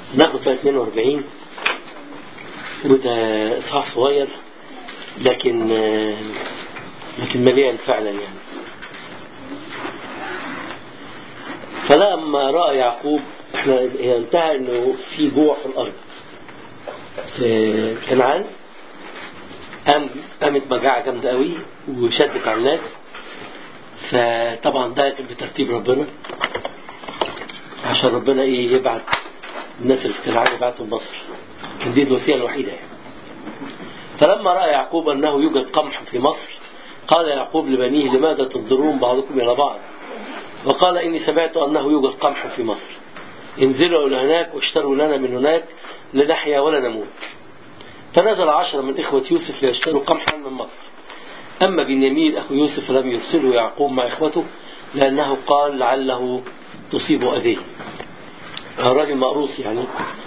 ناخد بقى 42 وده إصحاح صغير لكن لكن مليان فعلا يعني فلما رأى يعقوب احنا انتهى انه في جوع في الارض في كنعان قام قامت مجاعة جامدة قوي وشدت على الناس فطبعا ده كان بترتيب ربنا عشان ربنا ايه يبعت الناس اللي في كنعان يبعتهم مصر كان دي الوسيله الوحيده يعني فلما راى يعقوب انه يوجد قمح في مصر قال يعقوب لبنيه لماذا تنظرون بعضكم الى بعض وقال اني سمعت انه يوجد قمح في مصر انزلوا الى هناك واشتروا لنا من هناك لنحيا ولا نموت فنزل عشرة من إخوة يوسف ليشتروا قمحا من مصر أما بنيامين أخو يوسف لم يرسله يعقوب مع إخوته لأنه قال لعله تصيب أذيه راجل مقروص يعني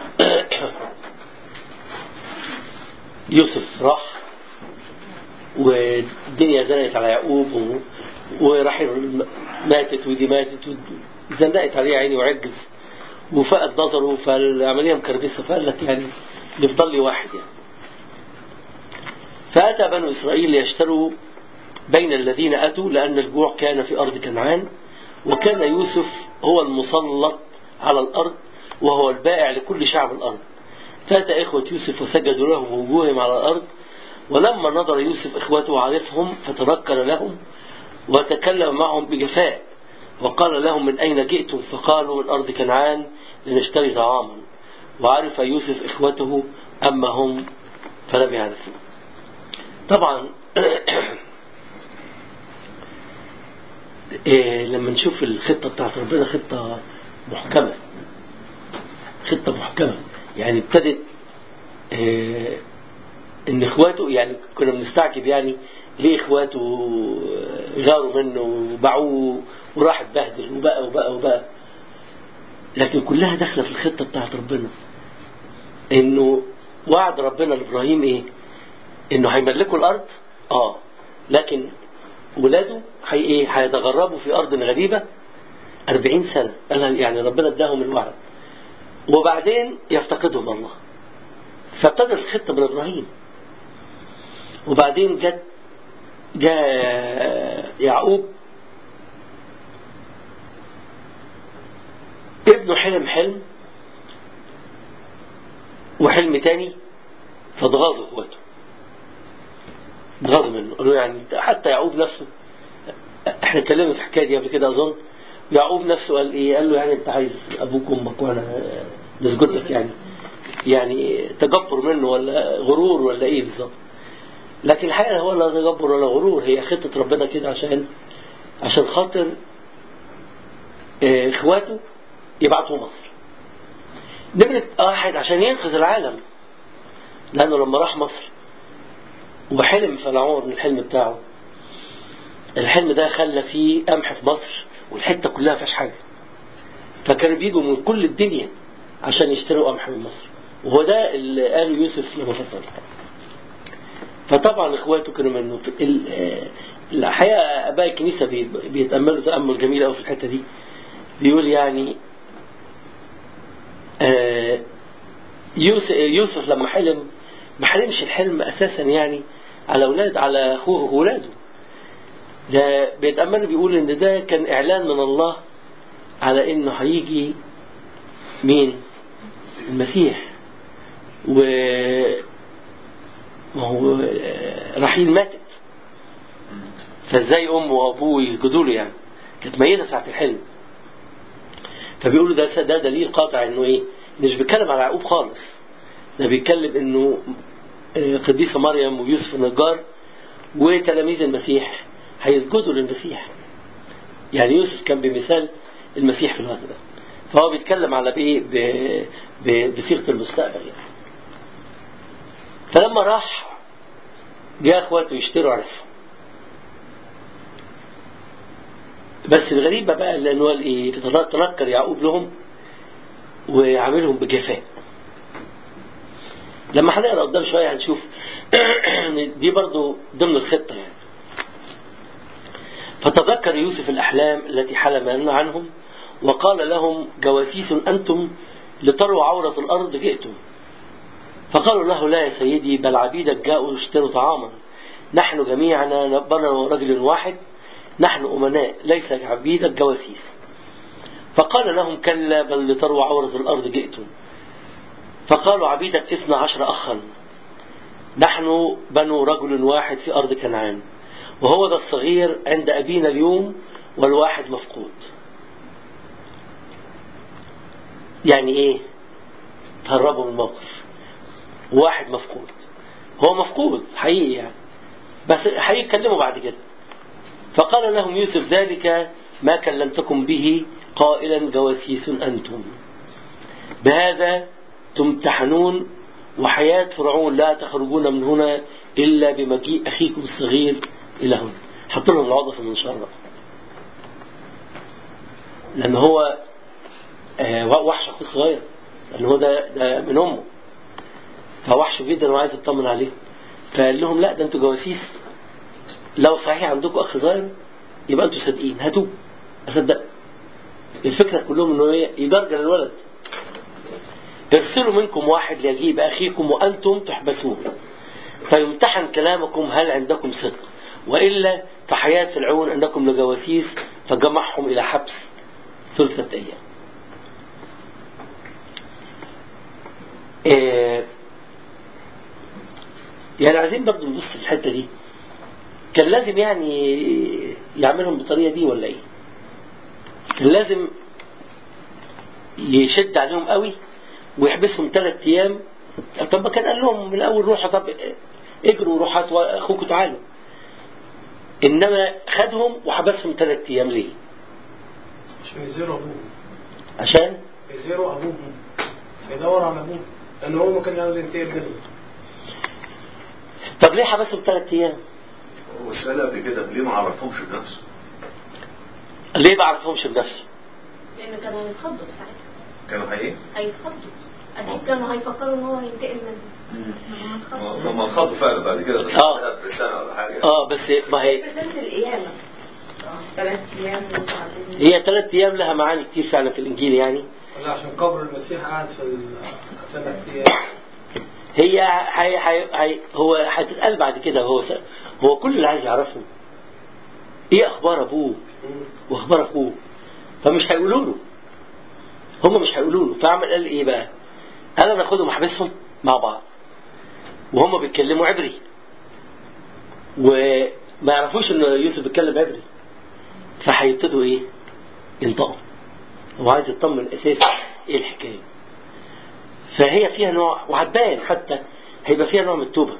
يوسف راح والدنيا زنقت على يعقوب و... وراح ماتت ودي ماتت زنقت عليه عيني وعجز وفقد نظره فالعملية مكربسة فقال لك يعني يفضل لي واحد يعني فأتى بنو إسرائيل ليشتروا بين الذين أتوا لأن الجوع كان في أرض كنعان وكان يوسف هو المسلط على الأرض وهو البائع لكل شعب الأرض فأتى إخوة يوسف وسجدوا له بوجوههم على الأرض ولما نظر يوسف إخوته عرفهم فتنكر لهم وتكلم معهم بجفاء وقال لهم من أين جئتم فقالوا من أرض كنعان لنشتري طعاما وعرف يوسف إخوته أما هم فلم يعرفوا طبعا إيه لما نشوف الخطة بتاعت ربنا خطة محكمة خطة محكمة يعني ابتدت إيه ان اخواته يعني كنا بنستعجب يعني ليه اخواته غاروا منه وباعوه وراح اتبهدل وبقى وبقى وبقى لكن كلها داخله في الخطه بتاعت ربنا انه وعد ربنا لابراهيم ايه؟ انه هيملكوا الارض اه لكن ولاده هي ايه؟ هيتغربوا في ارض غريبه 40 سنه قال يعني ربنا اداهم الوعد وبعدين يفتقدهم الله فابتدى الخطه من ابراهيم وبعدين جت جاء يعقوب ابنه حلم حلم وحلم تاني فاتغاظوا اخواته اتغاظوا منه قالوا يعني حتى يعقوب نفسه احنا اتكلمنا في الحكايه دي قبل كده اظن يعقوب نفسه قال ايه؟ قال له يعني انت عايز ابوك وامك وانا نسجد لك يعني يعني تجبر منه ولا غرور ولا ايه بالظبط؟ لكن الحقيقه هو لا تجبر ولا غرور هي خطه ربنا كده عشان عشان خاطر اخواته يبعتوا مصر. نمرة واحد عشان ينقذ العالم لأنه لما راح مصر وحلم فرعون الحلم بتاعه الحلم ده خلى فيه قمح في مصر والحتة كلها فيهاش حاجة فكانوا بيجوا من كل الدنيا عشان يشتروا قمح من مصر وهو ده اللي قاله يوسف لما فصل فطبعا اخواته كانوا منه الحقيقه اباء الكنيسه بيتاملوا تامل جميل قوي في الحته دي بيقول يعني يوسف, يوسف لما حلم ما حلمش الحلم اساسا يعني على اولاد على اخوه واولاده ده بيتاملوا بيقول ان ده كان اعلان من الله على انه هيجي مين المسيح و ما هو رحيل ماتت فازاي امه وابوه يسجدوا له يعني كانت ميته ساعه الحلم فبيقولوا ده ده دليل قاطع انه ايه مش بيتكلم على يعقوب خالص ده بيتكلم انه قديسه مريم ويوسف النجار وتلاميذ المسيح هيسجدوا للمسيح يعني يوسف كان بمثال المسيح في الوقت ده فهو بيتكلم على بايه بصيغه المستقبل يعني فلما راح جاء اخواته يشتروا عرفهم بس الغريبة بقى لأنه قال إيه تنكر يعقوب لهم ويعاملهم بجفاء لما هنقرا قدام شوية هنشوف دي برضو ضمن الخطة يعني فتذكر يوسف الأحلام التي حلم عنهم وقال لهم جواسيس أنتم لتروا عورة الأرض جئتم فقالوا له لا يا سيدي بل عبيدك جاءوا يشتروا طعاما نحن جميعنا نبرنا رجل واحد نحن أمناء ليس عبيدك جواسيس فقال لهم كلا بل لتروا عورة الأرض جئتم فقالوا عبيدك اثنى عشر أخا نحن بنو رجل واحد في أرض كنعان وهو ذا الصغير عند أبينا اليوم والواحد مفقود يعني ايه تهربوا من الموقف واحد مفقود هو مفقود حقيقي يعني بس هيتكلموا بعد كده فقال لهم يوسف ذلك ما كلمتكم به قائلا جواسيس أنتم بهذا تمتحنون وحياة فرعون لا تخرجون من هنا إلا بمجيء أخيكم الصغير إلى هنا حط لهم العضة في المنشار بقى لأن هو آه، وحش أخوه الصغير لأن هو ده, ده من أمه فوحش جدا وعايز يطمن عليه فقال لهم لا ده انتوا جواسيس لو صحيح عندكم أخ صغير يبقى انتوا صادقين هاتوه أصدق الفكرة كلهم انه يجرجر الولد ارسلوا منكم واحد ليجيب أخيكم وأنتم تحبسون فيمتحن كلامكم هل عندكم صدق وإلا فحياة فرعون أنكم لجواسيس فجمعهم إلى حبس ثلثة أيام إيه يعني عايزين برضه نبص في الحتة دي كان لازم يعني يعملهم بالطريقة دي ولا ايه كان لازم يشد عليهم قوي ويحبسهم ثلاث ايام طب ما كان قال لهم من الاول روحوا طب اجروا روحوا اخوكم تعالوا انما خدهم وحبسهم ثلاث ايام ليه عشان يزيروا ابوهم عشان يزيروا ابوهم يدور على ابوهم لان هو ما كان عاوز ينتهي الجنه طب ليه حبسهم ثلاث ايام هو السؤال قبل كده ليه ما عرفهمش بنفسه؟ ليه ما عرفهمش بنفسه لان كانوا هيتخضوا ساعتها كانوا هي هيتخضوا اكيد كانوا هيفكروا ان هو هينتقم منهم هم انخضوا فعلا بعد كده بس آه. بعد سنه ولا حاجه اه بس ما هي رسالة القيامة ثلاث أيام وبعدين هي ثلاث ايام لها معاني كتير فعلا في الانجيل يعني ولا عشان قبر المسيح قاعد في الثلاث ايام هي حي حي حي هو هتتقال بعد كده هو س- هو كل اللي عايز يعرفه ايه اخبار ابوه واخبار اخوه فمش هيقولوا له هم مش هيقولوا له فعمل قال ايه بقى قال انا اخدهم احبسهم مع بعض وهم بيتكلموا عبري وما يعرفوش ان يوسف بيتكلم عبري فهيبتدوا ايه ينطقوا هو عايز يطمن اساسا ايه الحكايه فهي فيها نوع وهتبان حتى هيبقى فيها نوع من التوبه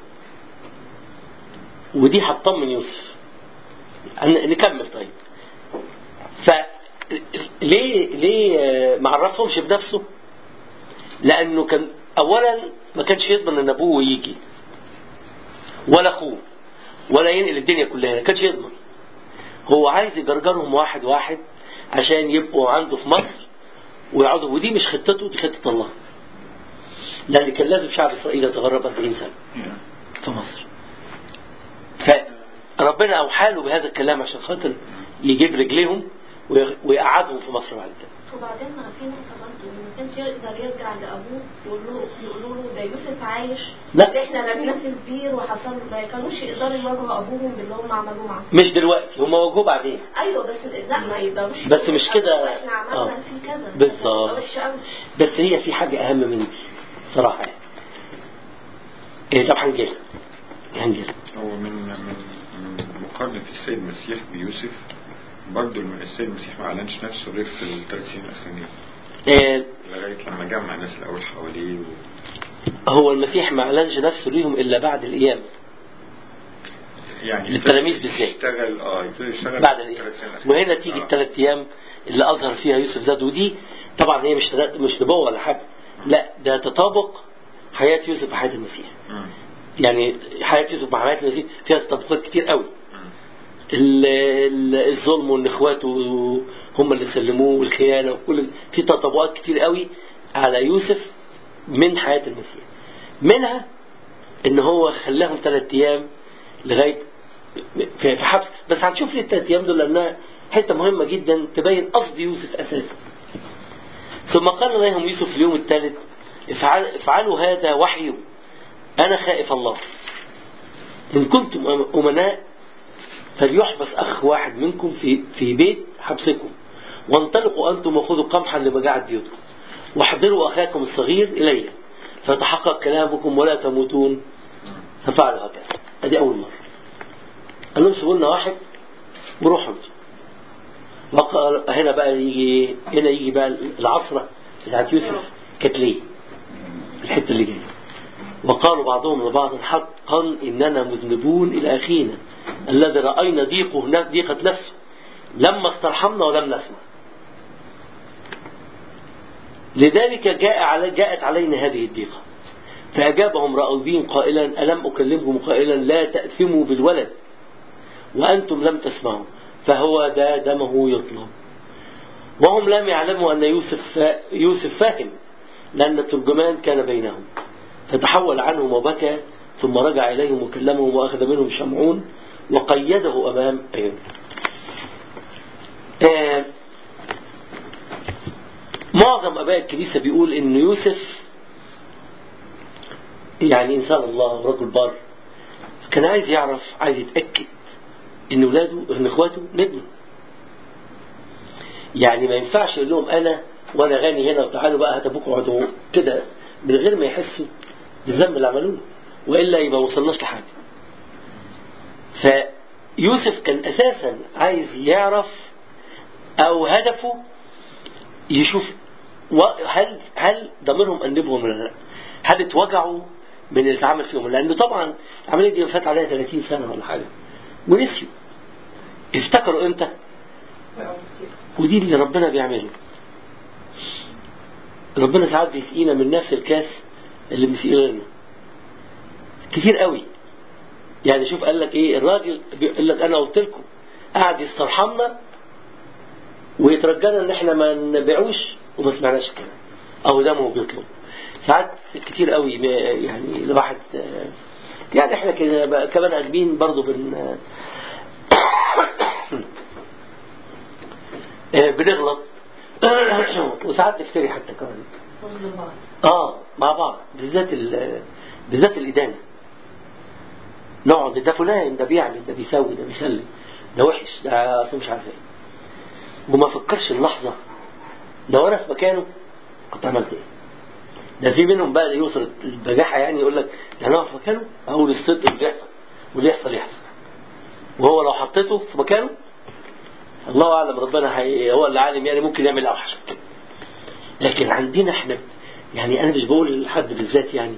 ودي هتطمن يوسف ن- نكمل طيب ف ليه ليه آه، ما عرفهمش بنفسه لانه كان اولا ما كانش يضمن ان ابوه يجي ولا اخوه ولا ينقل الدنيا كلها ما كانش يضمن هو عايز يجرجرهم واحد واحد عشان يبقوا عنده في مصر ويقعدوا ودي مش خطته دي خطه الله لان كان لازم شعب اسرائيل يتغرب 40 سنه في مصر فربنا اوحى له بهذا الكلام عشان خاطر يجيب رجليهم ويغ- ويقعدهم في مصر بعد كده وبعدين ما في نقطة برضه إنه ما كانش يقدر يرجع لأبوه يقول له يقولوا له ده يوسف عايش لا. ده إحنا رميناه في البير وحصل ما كانوش يقدروا يواجهوا أبوهم باللي هم عملوه معاه مش دلوقتي هم واجهوه بعدين أيوه بس لا ما يقدروش بس مش كده- إحنا عملنا آه. فيه كذا بالظبط. ده وحش قوي بس هي في حاجة أهم من دي صراحة يعني. إيه طب هنجيلها هنجيلها هو من من من مقارنة السيد المسيح بيوسف برضه السيد المسيح ما أعلنش نفسه غير في الثلاث سنين الأخرانية إيه لغاية لما جمع الناس الأول حواليه و... هو المسيح ما أعلنش نفسه ليهم إلا بعد القيامة يعني للتلاميذ بالذات. يشتغل اه يبتدي يشتغل بعد في القيامة الثلاث سنين الأخرانية. وهنا تيجي آه. الثلاث أيام اللي أظهر فيها يوسف زاد ودي طبعا هي مش مش نبوة ولا حاجة لا ده تطابق حياة يوسف وحياة المسيح مم. يعني حياة يوسف مع حياة المسيح فيها تطابقات كتير قوي مم. ال- ال- الظلم وان اخواته هم اللي سلموه والخيانه وكل في تطابقات كتير قوي على يوسف من حياه المسيح منها ان هو خلاهم ثلاث ايام لغايه في في حبس بس هنشوف ليه الثلاث ايام دول لانها حته مهمه جدا تبين قصد يوسف اساسا ثم قال لهم يوسف في اليوم الثالث افعل افعلوا هذا وحي أنا خائف الله إن كنتم أمناء فليحبس أخ واحد منكم في في بيت حبسكم وانطلقوا أنتم وخذوا قمحا لبجاعة بيوتكم واحضروا أخاكم الصغير إلي فتحقق كلامكم ولا تموتون ففعلوا هكذا ادي أول مرة قال لهم سيبوا لنا واحد وروحوا انتوا وقال هنا بقى يجي هنا يجي بقى العصرة بتاعت يوسف كانت ليه الحتة اللي جاية وقالوا بعضهم لبعض حقا إننا مذنبون إلى أخينا الذي رأينا ضيقه ضيقة نفسه لما استرحمنا ولم نسمع لذلك جاء علي جاءت علينا هذه الضيقة فأجابهم رأوبين قائلا ألم أكلمكم قائلا لا تأثموا بالولد وأنتم لم تسمعوا فهو ده دمه يطلب وهم لم يعلموا أن يوسف يوسف فاهم لأن الترجمان كان بينهم فتحول عنهم وبكى ثم رجع إليهم وكلمهم وأخذ منهم شمعون وقيده أمام أيوب آه معظم أباء الكنيسة بيقول إن يوسف يعني إنسان الله ورجل بار كان عايز يعرف عايز يتأكد إن ولاده إن إخواته ندموا يعني ما ينفعش يقول لهم أنا وأنا غني هنا وتعالوا بقى هات أبوكم اقعدوا كده من غير ما يحسوا بالذنب اللي عملوه وإلا يبقى ما وصلناش لحاجة فيوسف كان أساسا عايز يعرف أو هدفه يشوف هل هل ضميرهم أنبهم ولا لا؟ هل اتوجعوا من اللي اتعمل فيهم لأنه طبعا العملية دي فات عليها 30 سنة ولا حاجة ونسيوا افتكروا امتى؟ ودي اللي ربنا بيعمله ربنا ساعات بيسقينا من نفس الكاس اللي بيسقينا لنا كتير قوي يعني شوف قال لك ايه الراجل بيقول لك انا قلت لكم قاعد يسترحمنا ويترجانا ان احنا ما نبيعوش وما سمعناش الكلام او دمه بيطلب ساعات كتير قوي يعني الواحد يعني احنا كده كمان ادمين برضه بن بنغلط وساعات نفتري حتى كمان اه مع بعض بالذات بالذات الادانه نقعد ده فلان ده بيعمل ده بيسوي ده بيسلم ده وحش ده اصل مش عارف ايه وما فكرش اللحظه لو انا في مكانه كنت عملت ايه ده في منهم بقى اللي يوصل البجاحه يعني يقول لك يعني انا في مكانه اقول الصدق اللي يحصل واللي يحصل يحصل وهو لو حطيته في مكانه الله اعلم ربنا هي هو اللي عالم يعني ممكن يعمل اوحش من كده لكن عندنا احنا يعني انا مش بقول لحد بالذات يعني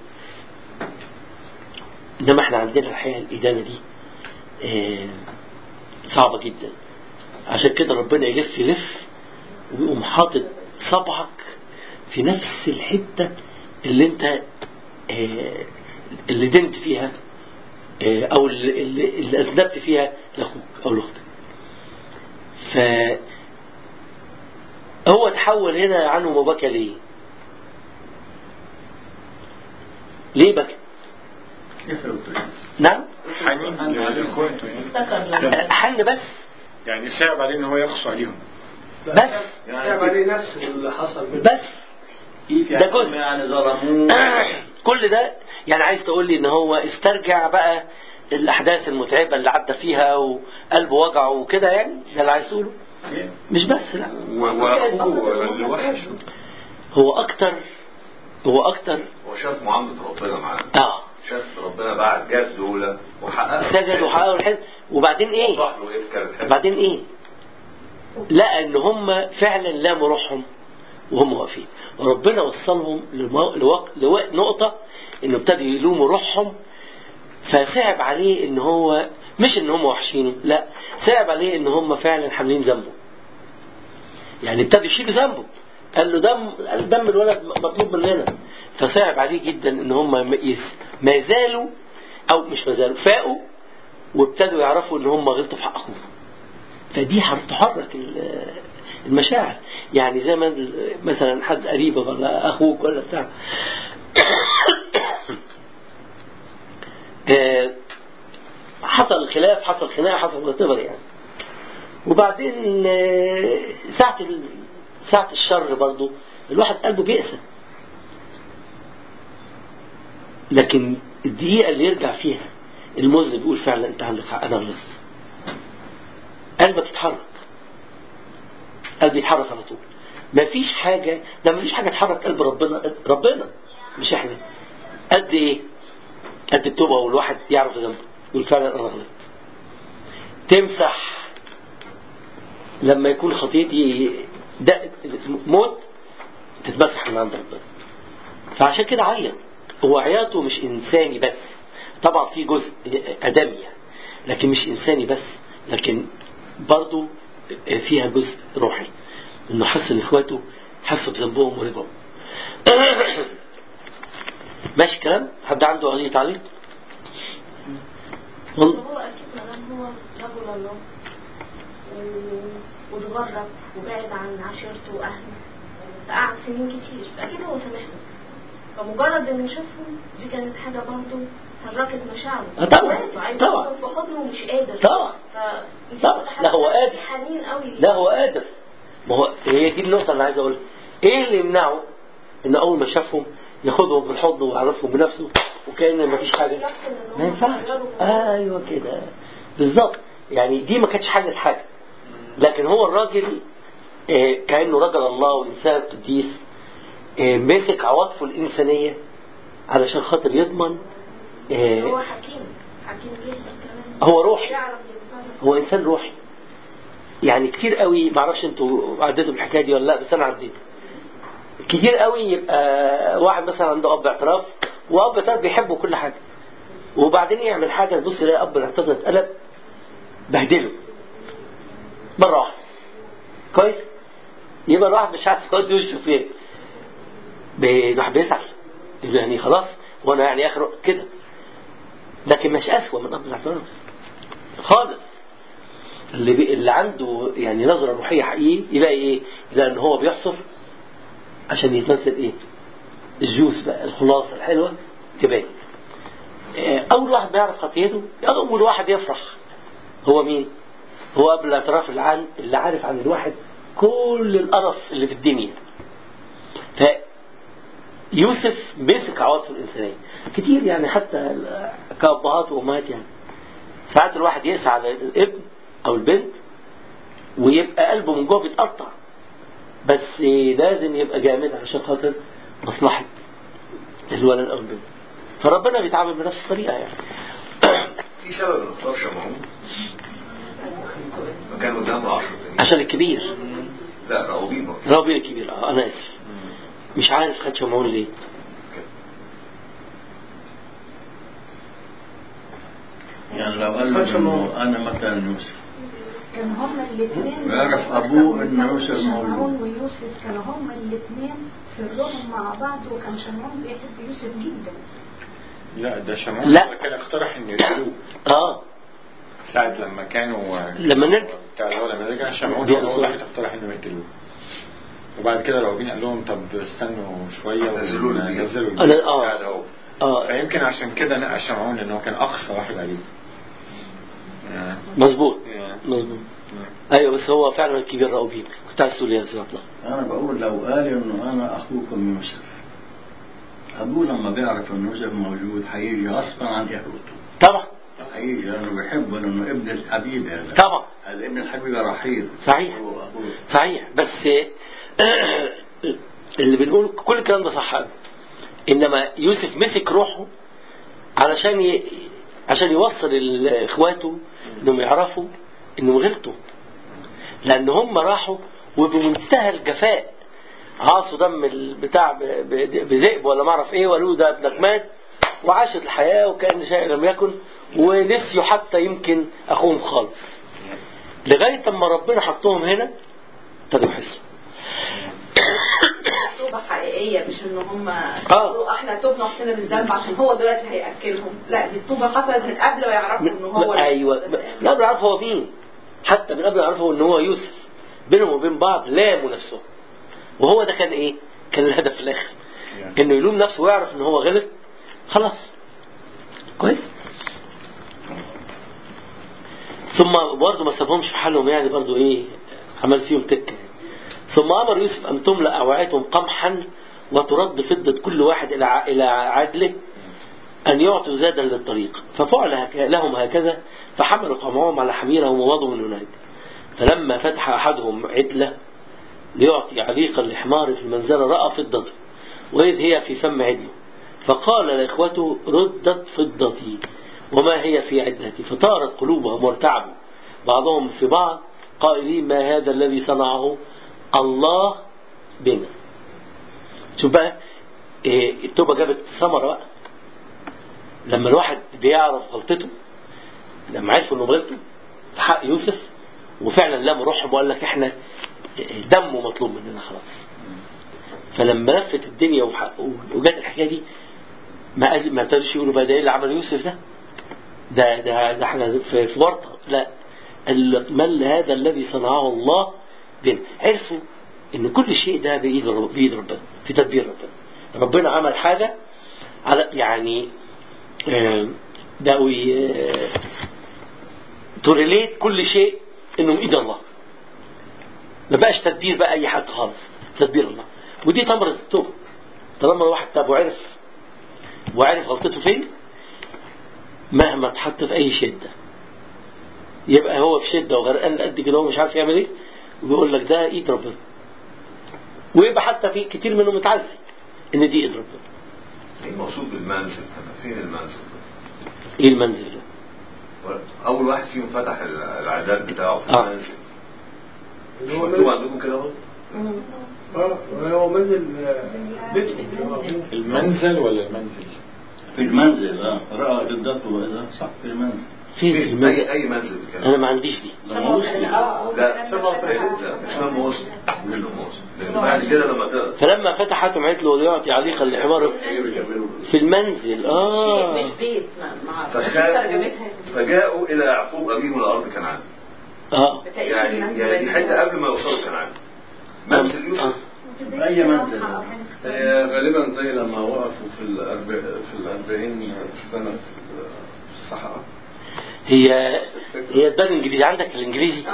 انما احنا عندنا الحقيقه الادانه دي اه صعبه جدا عشان كده ربنا يلف يلف ويقوم حاطط صبعك في نفس الحته اللي انت اه اللي دنت فيها اه او اللي, اللي اذنبت فيها لاخوك او لاختك ف هو تحول هنا عنه وبكى ليه ليه بكى نعم حنين لاخواته يعني حن بس يعني صعب عليه ان هو يقسو عليهم بس صعب عليه نفسه اللي حصل منه بس كيف ده جزء. يعني ظلموه كل ده يعني عايز تقول لي ان هو استرجع بقى الاحداث المتعبه اللي عدى فيها وقلبه وجعه وكده يعني ده اللي عايز تقوله مش بس لا واخوه اللي وحش هو اكتر هو اكتر هو شاف معاملة ربنا معاه اه شاف ربنا بعد جاب دولة وحقق سجد وحققوا الحلم وبعدين ايه وضح له ايه كان الحلم وبعدين ايه لقى ان هم فعلا لاموا روحهم وهم واقفين وربنا وصلهم لمو... لوق... لو... نقطة انه ابتدوا يلوموا روحهم فصعب عليه ان هو مش ان هم وحشينه لا صعب عليه ان هم فعلا حاملين ذنبه يعني ابتدوا يشيلوا ذنبه قال له دم قال دم الولد مطلوب مننا فصعب عليه جدا ان هم ما زالوا او مش ما زالوا فاقوا وابتدوا يعرفوا ان هم غلطوا في حق اخوهم فدي تحرك المشاعر يعني زي ما مثلا حد قريبك ولا اخوك ولا بتاع حصل خلاف حصل خناقه حصل واتيفر يعني وبعدين ساعة ساعة الشر برضو الواحد قلبه بيقسى لكن الدقيقة اللي يرجع فيها المذنب يقول فعلا انت عندك حق انا غلطت قلبك يتحرك قلبي يتحرك على طول مفيش حاجة ده مفيش حاجة تحرك قلب ربنا ربنا مش احنا قد ايه قد التوبة والواحد يعرف ذنبه يقول فعلا انا غلطت تمسح لما يكون خطيتي ده موت تتمسح من عند ربنا فعشان كده عيط هو عياطه مش انساني بس طبعا في جزء ادمي يعني. لكن مش انساني بس لكن برضه فيها جزء روحي انه حس ان اخواته حسوا بذنبهم ورجعوا ماشي كلام حد عنده اي تعليق والله هو اكيد ما دام هو رجل الله و- واتغرب وبعد عن عشيرته واهله فقعد سنين كتير اكيد هو سامحهم فمجرد انه شافهم دي كانت حاجه برضه حركت مشاعره آه طبعاً، وقته، عايز طبعاً. يدخل في حضنه ومش قادر طبعاً. ف طبعاً. لا، هو قادر. حنين قوي لا هو قادر ما هو هي دي النقطة اللي عايز أقولها إيه اللي يمنعه إن أول ما شافهم ياخدهم بالحضن ويعرفهم بنفسه وكأن ما فيش حاجة ما ينفعش أيوه كده بالظبط يعني دي ما كانتش حاجة حاجة لكن هو الراجل آه، كأنه رجل الله وإنسان قديس آه، مسك عواطفه الإنسانية علشان خاطر يضمن آه، هو حكيم حكيم جدا كمان هو روحي يعرف يتصرف هو انسان روحي يعني كتير قوي معرفش انتوا عديتوا بالحكايه دي ولا لا بس انا عديت كتير قوي يبقى واحد مثلا عنده اب اعتراف واب اعتراف بيحبه كل حاجه وبعدين يعمل حاجه تبص يلاقي اب الاعتراف ده اتقلب بهدله مره واحده كويس يبقى الواحد مش عارف يودي وشه فين الواحد بيزعل يقول يعني خلاص وانا يعني اخر كده لكن مش اسوأ من اب الاعتراف خالص اللي بي... اللي عنده يعني نظرة روحية حقيقي يلاقي ايه؟ يلاقي ان هو بيحصر عشان يتمثل ايه؟ الجوس بقى الخلاصة الحلوة تبان. آه، أول واحد بيعرف خطيته أول واحد يفرح هو مين؟ هو قبل الاعتراف اللي عن اللي عارف عن الواحد كل القرف اللي في الدنيا. ف يوسف مسك عواطفه الإنسانية كتير يعني حتى كأبهات وأمهات يعني ساعات الواحد يقسى على الابن او البنت ويبقى قلبه من جوه بيتقطع بس لازم يبقى جامد عشان خاطر مصلحة الولد او البنت فربنا بيتعامل بنفس الطريقة يعني في سبب اختار شمعون مكان قدامه 10 تانيين عشان الكبير لا راوبين برضه رابين الكبير اه انا اسف مش عارف خد شمعون ليه يعني لو قال له إنه انا مثلا يوسف كان هما الاثنين ويعرف أبوه إن يوسف شمعون مولود. ويوسف كانوا هما الاثنين سرهم مع بعض وكان شمعون بيحب يوسف جدا لا ده شمعون لا. هو كان اقترح انه يقتلوه اه ساعة لما كانوا لما نرجع بتاع هو لما رجع شمعون دي هو أصول. اول واحد اقترح انه يقتلوه وبعد كده راوبين قال لهم طب استنوا شويه نزلوا له البيت. نزلوا أنا- البيت. آه. قاعد اهو اه فيمكن عشان كده نقى شمعون ان هو كان اقصى واحد عليه آه. مظبوط آه. مظبوط آه. ايوه بس هو فعلا الكبير رأوبين كنت عايز تقول ايه يا سيدي الله أنا بقول لو قال إنه أنا أخوكم يوسف أبوه لما بيعرف إنه يوسف موجود هيجي غصبا عن إخوته طبعا هيجي لأنه بيحبه لأنه ابن الحبيب هذا طبعا هذا ابن الحبيب رحيل صحيح. هو أخوه صحيح بس اللي بنقول كل الكلام ده صح قوي. انما يوسف مسك روحه علشان ي... عشان يوصل ال- اخواته انهم يعرفوا انهم غلطوا لان هم راحوا وبمنتهى الجفاء عاصوا دم البتاع ب- ب- بذئب ولا ما اعرف ايه وقالوا ده ابنك مات وعاشت الحياه وكان شيء لم يكن ونسيوا حتى يمكن اخوهم خالص لغايه اما ربنا حطهم هنا ابتدوا يحسوا توبة حقيقية مش ان هم آه. يقولوا احنا توبنا وحسنا من الذنب عشان هو دلوقتي هيأكلهم لا دي التوبة حصلت من قبل ما يعرفوا ان هو ايوه من قبل يعرفوا هو مين حتى من قبل يعرفوا ان هو يوسف بينهم وبين بعض لاموا نفسهم وهو ده كان ايه كان الهدف في الاخر انه يلوم نفسه ويعرف ان هو غلط خلاص كويس ثم برضه ما سابهمش في حالهم يعني برضه ايه عمل فيهم تكه ثم أمر يوسف أن تملأ أوعيتهم قمحا وترد فضة كل واحد إلى ع- إلى عدله أن يعطوا زادا للطريق ففعل هك- لهم هكذا فحملوا قمعهم على حميرهم ومضوا من هناك فلما فتح أحدهم عدلة ليعطي عليقا لحمار في المنزلة رأى فضته وإذ هي في فم عدله فقال لإخوته ردت فضتي وما هي في عدلتي فطارت قلوبهم وارتعبوا بعضهم في بعض قائلين ما هذا الذي صنعه الله بنا شوف بقى إيه، التوبة جابت ثمرة بقى لما الواحد بيعرف غلطته لما عرفوا انه غلطوا في حق يوسف وفعلا لاموا روحهم وقال لك احنا دمه مطلوب مننا خلاص فلما لفت الدنيا وح- وجت الحكايه دي ما قال ما ابتدوش يقولوا بقى ده ايه اللي عمله يوسف ده ده ده, ده احنا في, في ورطه لا قال من هذا الذي صنعه الله بنا عرفوا ان كل شيء ده بايد رب- بايد ربنا في تدبير ربنا ربنا عمل حاجه على يعني آه، بقوا ي- توريليت كل شيء انه بايد الله ما بقاش تدبير بقى اي حد خالص تدبير الله ودي ثمرة التوبة طالما الواحد تاب وعرف وعرف غلطته فين مهما اتحط في اي شدة يبقى هو في شدة وغرقان قد كده هو مش عارف يعمل ايه وبيقول لك ده ايد ربنا ويبقى حتى في كتير منهم متعزي ان دي ايد ربنا ايه المقصود بالمنزل هنا؟ فين المنزل؟ ايه المنزل ده اول واحد فيهم فتح العداد بتاعه في آه. المنزل اللي مش هو مكتوب منزل عندكم كده اهو اه هو منزل آه، بيتهم آه. المنزل ولا المنزل؟ في المنزل اه رأى جدته وإذا صح في المنزل فين في اي المنزل اي منزل كده انا ما عنديش دي ده مسلم لا لا مش فاهم موصل منه موصل لان بعد كده لما تقرا فلما فتحتهم عدل وليعطي عليقا لحمار في المنزل اه مش بيت ما ما اعرفش فخافوا ترجمتها فجاءوا الى يعقوب ابيهم الارض كنعان اه يعني يعني دي حته قبل ما يوصلوا كنعان منزل يوسف أي منزل هي غالبا زي لما وقفوا في الأربع في الأربعين سنة في الصحراء هي هي تبان انجليزي عندك الانجليزي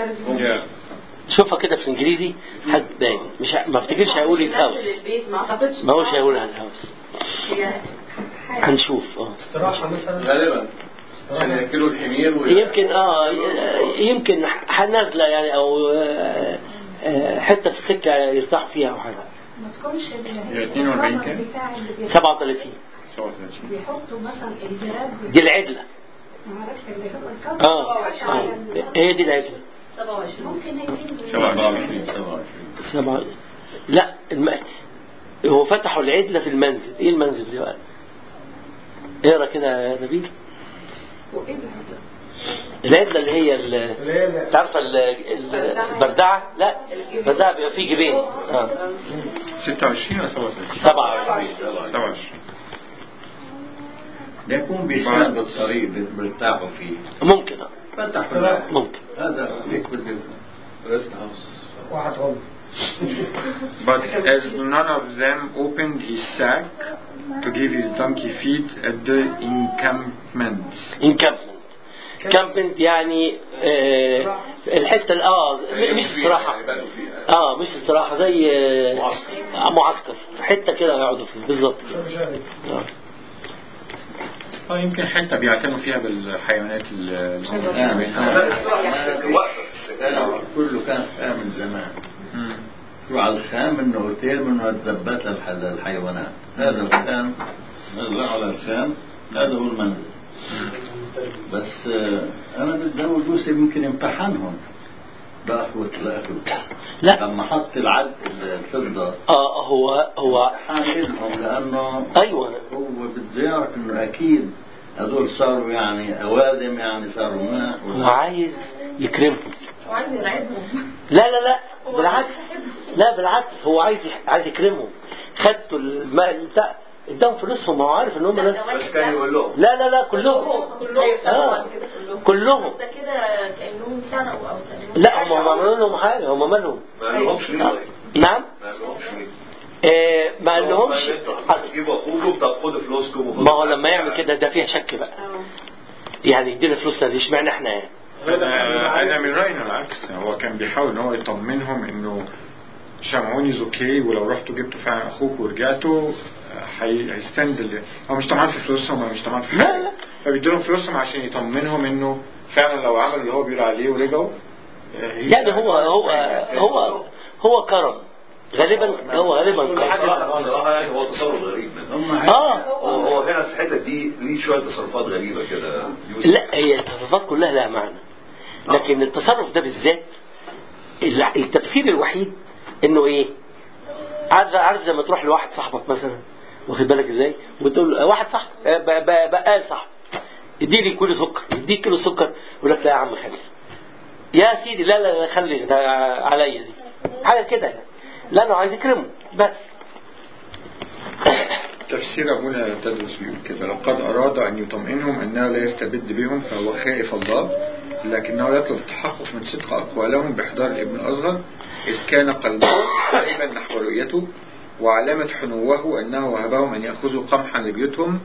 شوفها كده في الانجليزي حد باين مش ه- ما افتكرش هيقول لي هاوس البيت ما اعتقدش ما هوش هيقول هاوس هي هنشوف اه استراحة مثلا غالبا عشان ياكلوا الحمير و... يمكن اه ي- يمكن ح- نازله يعني او آه، آه، حته في السكه يرتاح فيها او حاجه ما تكونش ال- هي 42 كام؟ بتاع اللي بيحط- 37 37 بيحطوا مثلا الجراب دي العدله ما اعرفش اللي هو الكفر اه آه. هي دي العدله 27 ممكن يجيب 27 27 سبعة لا الم... هو فتحوا العدله في المنزل ايه المنزل دي بقى اقرا كده يا نبيل وايه الهدف؟ العدله اللي هي ال- اللي هي ال- تعرف ال- ال- البردعه لا البردعه بيبقى فيه جبين اه 26 ولا 37 27 27 ده يكون بيساعد الطريق بيرتاحوا فيه ممكن آه. فتحوا العدل. ممكن هذا يكبر ريست هاوس واحد غلط But as none of them opened his sack to give his donkey feed at the encampment. انكامبمنت كامبمنت يعني آه الحته ال- اه مش استراحه اه مش استراحه زي آه آه، معسكر حته كده يقعدوا فيها بالظبط آه. اه يمكن حتة بيعتنوا فيها بالحيوانات ال- آمن لا آمن. استراحه وقفه في السكان كله كان آمن زمان مم. شو على الخام انه اوتيل منه الدبات للح- للحيوانات هذا الخام نزرعه على الخام هذا هو المنزل بس آه، انا بدي اقول يوسف يمكن امتحنهم بأخوة الأخوة لا لما حط العد الفضة اه هو هو امتحان لهم لأنه ايوه هو بده يعرف انه اكيد هذول صاروا يعني اوادم يعني صاروا ماء هو عايز يكرمهم وعايز يرعبهم لا لا لا بالعكس لا بالعكس هو عايز عايز يكرمهم خدتوا الماء بتاع اداهم فلوسهم هو عارف ان هم ناس بس كان يقول لهم لا لا لا كلهم كلهم آه. كلهم ده كده كأنهم سرقوا أو كأنهم لا هم ما عملوا لهم حاجه هم مالهم ما قالهمش ليه طيب؟ نعم ما قالهمش ليه؟ آه ما قالهمش تجيبوا اخوكم طب خدوا فلوسكم وخدوا ما هو لما يعمل كده ده فيها شك بقى يعني يدينا فلوسنا دي اشمعنى احنا يعني انا انا من رايي إنه العكس هو كان بيحاول ان هو يطمنهم انه شمعون از اوكي ولو رحتوا جبتوا فعلا اخوك ورجعتوا آه، هي- هيستند ال- هو مش طمعان في فلوسهم هو مش طمعان في لا، حاجه لا. فبيدوا فلوسهم عشان يطمنهم انه فعلا لو عملوا اللي هو بيقول عليه ورجعوا آه، هي- يعني هو هو هو هو كرم غالبا هو غالبا كرم بصراحة بصراحة يعني هو تصرف غريب منه اه هو هو هنا في الحتة دي ليه شوية تصرفات غريبة كده يوسف. لا هي التصرفات كلها لها معنى لكن التصرف ده بالذات الع- التفسير الوحيد انه ايه عارف عارف لما تروح لواحد صاحبك مثلا واخد بالك ازاي وتقول له واحد صاحب آه، ب- ب- بقال صاحب اديني كيلو سكر يديك كيلو سكر يقول لك لا يا عم خلي يا سيدي لا لا لا خلي ده عليا دي حاجه كده يعني لانه عايز يكرمه بس تفسير أبونا تدرس بيقول كده لقد أراد أن يطمئنهم أنه لا يستبد بهم فهو خائف الله لكنه يطلب التحقق من صدق أقوالهم بإحضار الابن الأصغر إذ كان قلبه قريبا نحو رؤيته وعلامة حنوه أنه وهبهم أن يأخذوا قمحا لبيوتهم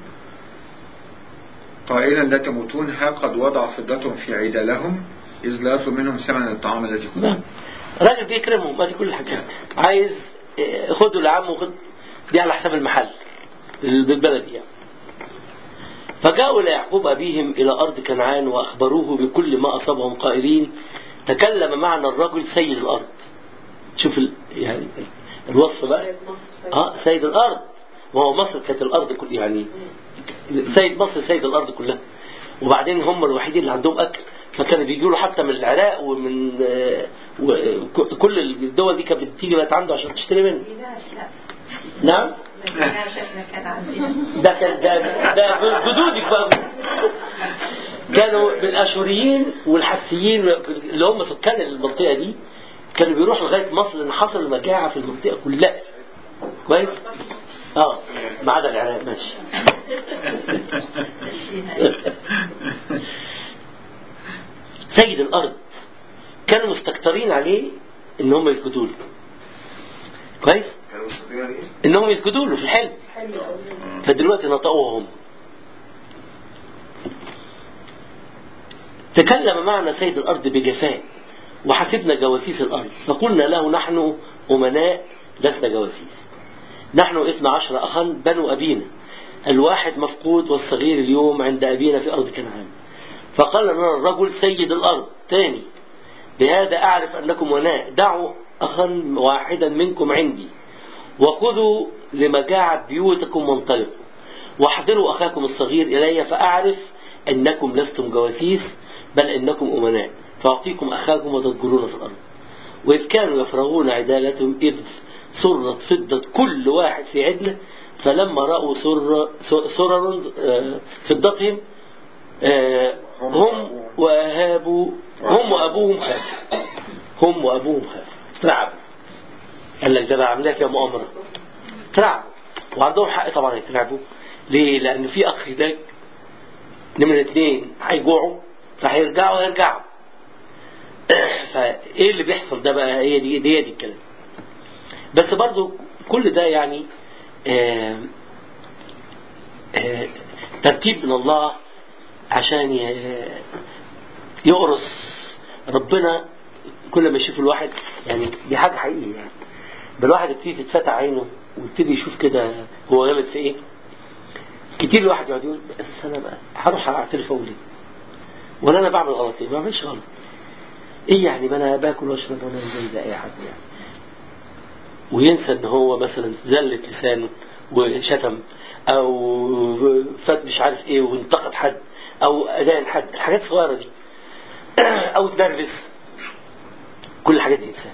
قائلا لا تموتون ها قد وضع فضتهم في عدالهم إذ لا يطلب منهم ثمن الطعام الذي خذوه راجل بيكرمهم ما دي كل الحكايه عايز آه، خده لعمه وخد دي على حساب المحل بالبلد يعني فجاءوا إلى يعقوب أبيهم إلى أرض كنعان وأخبروه بكل ما أصابهم قائلين تكلم معنا الرجل سيد الأرض شوف ال... يعني الوصف بقى اه سيد الأرض وهو مصر كانت الأرض كل يعني سيد مصر سيد الأرض كلها وبعدين هم الوحيدين اللي عندهم أكل فكانوا بيجوا له حتى من العراق ومن آه، وكل الدول دي كانت بتيجي بقت عنده عشان تشتري منه مديناش لا نعم مديناش احنا كان عندنا ده كان ده ده جدودك بقى كانوا بالاشوريين والحسيين اللي هم سكان المنطقه دي كانوا بيروحوا لغايه مصر لان حصل مجاعه في المنطقه كلها كويس؟ اه ما عدا العراق ماشي سيد الارض كانوا مستكترين عليه ان هم يسجدوا له كويس؟ كانوا مستقيمين ايه؟ انهم يسجدوا له في الحلم فدلوقتي نطقوها هم تكلم معنا سيد الأرض بجفاء وحسبنا جواسيس الأرض فقلنا له نحن أمناء لسنا جواسيس نحن اثنا عشر أخا بنو أبينا الواحد مفقود والصغير اليوم عند أبينا في أرض كنعان فقال لنا الرجل سيد الأرض تاني بهذا أعرف أنكم وناء دعوا أخا واحدا منكم عندي وخذوا لمجاعة بيوتكم وانطلقوا واحضروا أخاكم الصغير إلي فأعرف أنكم لستم جواسيس بل أنكم أمناء فأعطيكم أخاكم وتذكرون في الأرض وإذ كانوا يفرغون عدالتهم إذ سرت فضة كل واحد في عدله فلما رأوا سر سرر آه، فضتهم آه، هم وأهابوا هم وأبوهم خافوا هم وأبوهم خافوا ترعبوا قال لك ده انا عاملها فيها مؤامره ترعبوا وعندهم حق طبعا يترعبوا ليه؟ لان في اخ هناك نمرة اتنين هيجوعوا فهيرجعوا هيرجعوا فايه اللي بيحصل ده بقى هي دي دي, دي الكلام بس برضو كل ده يعني آه آه ترتيب من الله عشان ي- يقرص ربنا كل ما يشوف الواحد يعني دي حاجة حقيقية يعني بالواحد يبتدي تتفتح عينه ويبتدي يشوف كده هو غلط في ايه كتير الواحد يقعد يقول بس انا بقى هروح اعترف اقول ايه ولا انا بعمل غلط ايه ما بعملش غلط ايه يعني ما انا باكل واشرب وانا زي زي اي حد يعني وينسى ان هو مثلا زلت لسانه وشتم او فات مش عارف ايه وانتقد حد او ادان حد الحاجات الصغيره دي او اتنرفز كل الحاجات دي ينساها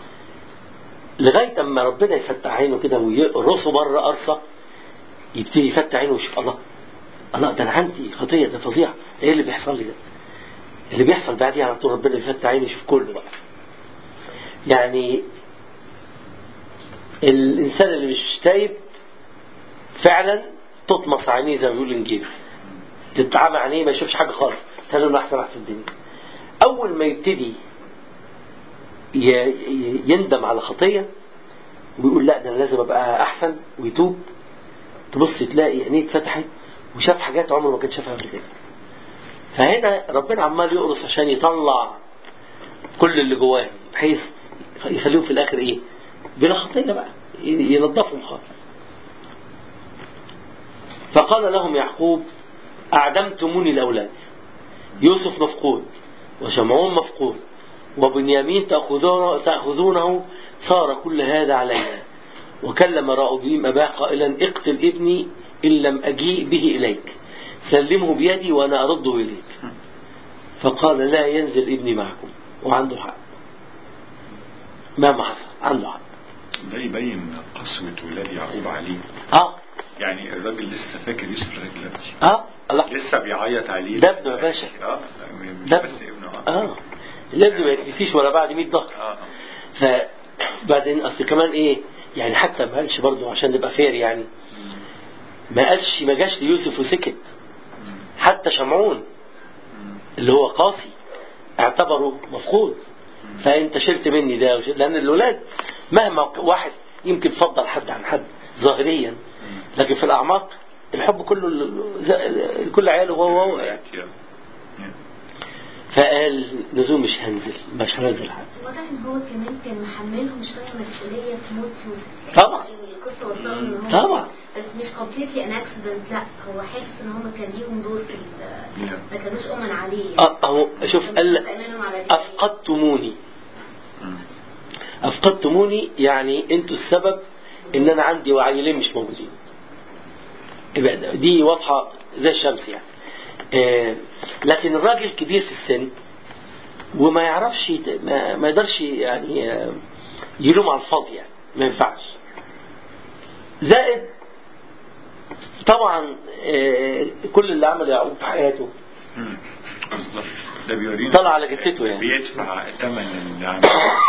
لغايه اما ربنا يفتح عينه كده ويقرصه بره قرصه يبتدي يفتح عينه ويشوف الله الله ده انا عندي خطيه ده فظيع ايه اللي بيحصل لي ده اللي بيحصل بعديها على طول ربنا يفتح عينه يشوف كله بقى يعني الانسان اللي مش تايب فعلا تطمس عينيه زي ما بيقول الانجيل تتعامى عينيه ما يشوفش حاجه خالص تخلي انه احسن واحد في الدنيا اول ما يبتدي ي- ي- يندم على خطيه ويقول لا ده انا لازم ابقى احسن ويتوب تبص تلاقي عينيه اتفتحت وشاف حاجات عمره ما كان شافها قبل كده فهنا ربنا عمال يقرص عشان يطلع كل اللي جواه بحيث يخليهم في الاخر ايه بلا خطية بقى ينظفهم خالص فقال لهم يعقوب أعدمتموني الأولاد يوسف مفقود وشمعون مفقود وبنيامين تأخذونه, تأخذونه صار كل هذا علينا وكلم راؤبيم أباه قائلا اقتل ابني إن لم أجيء به إليك سلمه بيدي وأنا أرده إليك فقال لا ينزل ابني معكم وعنده حق مهما حصل عنده حق ده يبين قسوة ولاد يعقوب عليه اه يعني الراجل لسه فاكر يوسف لغايه دلوقتي اه الله لسه بيعيط عليه ده ابنه يا باشا. اه مش ده بس ابنه اه اه الابن ما يكفيش ولا بعد 100 ضغط اه فبعدين اصل كمان ايه يعني حتى ما قالش برضه عشان نبقى فير يعني ما قالش ما جاش ليوسف وسكت حتى شمعون اللي هو قاسي اعتبره مفقود فانت شلت مني ده وشلت لان الاولاد مهما واحد يمكن فضل حد عن حد ظاهريا لكن في الاعماق الحب كله ل- كل عياله هو هو يعني. فقال نزول مش هنزل مش هنزل حد واضح ان هو كمان كان محملهم شويه مسؤوليه في موت يوسف طبعا. يعني القصه وصلوا ان هو طبعا. بس مش كومبليتلي ان اكسيدنت لا هو حاسس ان هم كان ليهم دور في ال- ما كانوش امن عليه اه اهو شوف قال تأمينهم على الرجال. افقدتموني افقدتموني يعني انتوا السبب ان انا عندي وعيلين مش موجودين يبقى دي واضحه زي الشمس يعني آه لكن الراجل كبير في السن وما يعرفش يت- ما, ما يقدرش يعني آه، يلوم على الفاضي يعني ما ينفعش زائد طبعا آه، كل اللي عمله يعقوب في حياته مم. بالظبط ده بيورينا طلع على جثته يعني بيدفع ثمن النعم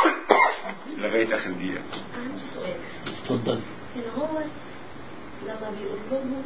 لغايه اخر دقيقه عندي سؤال اتفضل ان هو لما بيقول لهم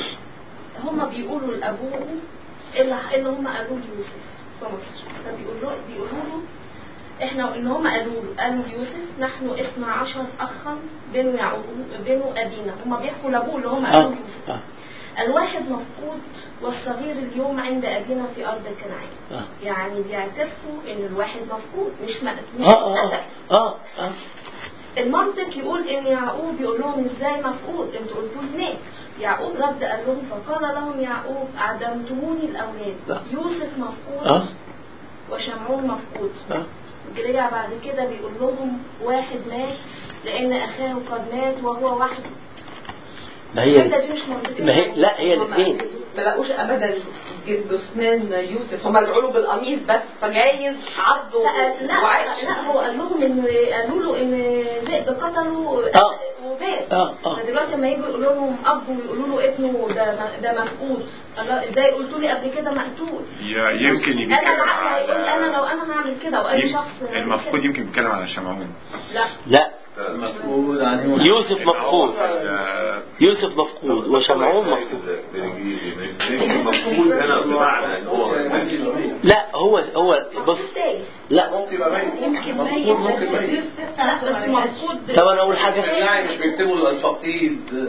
هم بيقولوا لابوهم اللي اللي هم قالوه ليوسف في مصر فبيقولوا له بيقولوا له احنا ان هم قالوا له قالوا ليوسف نحن اثنا عشر اخا بنو يعقوب بنو ابينا هم بيحكوا لابوه اللي هم قالوا اه ليوسف اه الواحد مفقود والصغير اليوم عند ابينا في ارض كنعان اه يعني بيعترفوا ان الواحد مفقود مش م- مش اه اه قتل. اه اه المنطق يقول ان يعقوب يقول لهم ازاي مفقود انتوا قلتوا لي مات يعقوب رد قال لهم فقال لهم يعقوب اعدمتموني الاولاد لا. يوسف مفقود اه وشمعون مفقود اه رجع بعد كده بيقول لهم واحد مات لان اخاه قد مات وهو وحده ما هي الحته دي مش منطقيه ما هي لا هي هم الاثنين ما لقوش ابدا جثمان يوسف هم رجعوا له بالقميص بس فجايز عضوا لا لا, وعاش لا هو قال لهم ان قالوا له ان ذئب قتله آه. ومات اه اه فدلوقتي لما يجوا يقولوا لهم اب ويقولوا له ابنه ده ده مفقود الله ازاي قلتوا لي قبل كده مقتول يا- يمكن انا بيتكلم العقل هيقول لي انا لو على انا هعمل كده واي يم- شخص هيعمل المفقود كده. يمكن بيتكلم على شمعون لا لا المفقود عليه يوسف مفقود آه، يوسف مفقود وشمعون مفقود بالانجليزي مفقود هنا بمعنى ان هو لا هو هو بص ازاي لا ممكن يبقى ميت يمكن مفقود ميت ممكن ميت لا بس مفقود طب انا اقول حاجه يعني مش بيكتبوا الفقيد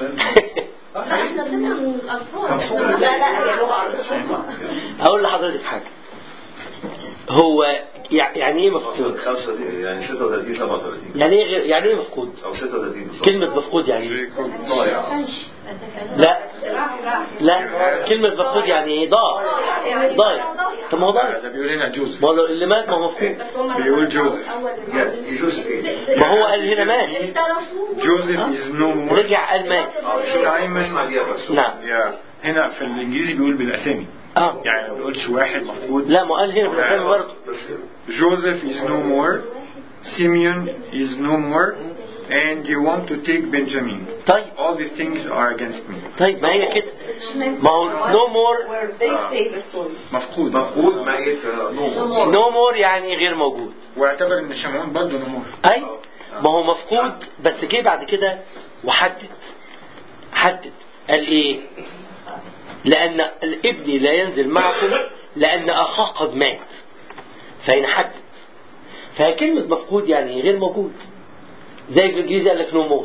احنا بنفهم من الالفاظ لا لا هي لغه عربيه هقول لحضرتك حاجه هو يع- يعني ايه مفقود خمسة يعني 36 37 يعني ايه غير يعني ايه مفقود او 36 بالظبط كلمه مفقود يعني ايه ضايع لا لا كلمه مفقود يعني ايه ضاع ضايع طب ما هو ضايع ده بيقول هنا جوزيف ما هو اللي مات ما هو مفقود بس هم بيقول جوزيف. يعني يوسف ايه؟ ما هو قال هنا مات جوزيف از نو مور رجع قال مات سايمون اسمع دي بس نعم يا هنا في الانجليزي بيقول بالاسامي اه يعني ما بيقولش واحد مفقود لا ما قال هنا في الاسامي برضه بس Joseph is no more Simeon is no more and you want to take Benjamin طيب all these things are against me طيب ما هي كده ما هو نو مور where they say the story مفقود مفقود ميت نوم نو مور يعني غير موجود واعتبر ان شمعون برضه no more اي ما هو مفقود بس جه بعد كده وحدد حدد قال ايه لان الابن لا ينزل معكم لان اخاه قد مات فهنا حدد فهي كلمة مفقود يعني غير موجود زي في الانجليزي قال لك نو مور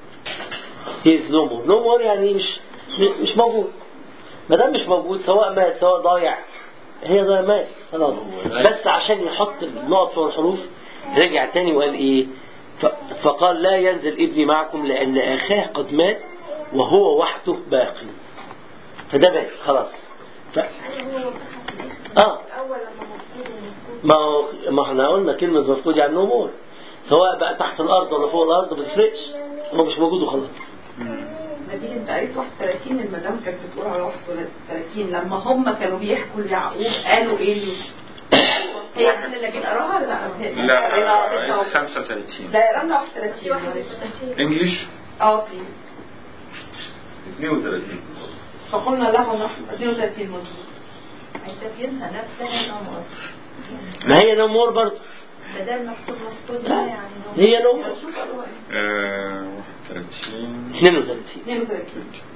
هي از نو مور نو مور يعني مش مش موجود ما دام مش موجود سواء مات سواء ضايع هي ضايع مات خلاص بس عشان يحط النقط في الحروف رجع تاني وقال ايه ف- فقال لا ينزل ابني معكم لأن أخاه قد مات وهو وحده باقي فده مات خلاص ف... اه الاول لما مفقود المفقود ما هو ما احنا قلنا كلمة مفقود يعني نمور سواء بقى تحت الأرض ولا فوق الأرض ما تفرقش هو مش موجود وخلاص نبيل انت قريت 31 المدام كانت بتقول على 31 لما هم كانوا بيحكوا ليعقوب قالوا ايه لي؟ هي دي اللي نبيل قراها ولا لا؟ لا 35 ده قرانا 31 معلش. انجلش اه بليز 32 فقلنا له نحن 32 مظبوط هيتبينها نفسها نمر ما هي نمور برضه بدل مكتوب مفقود ده يعني نمر هي نمور شوف قالوا ايه آه، 31 32 32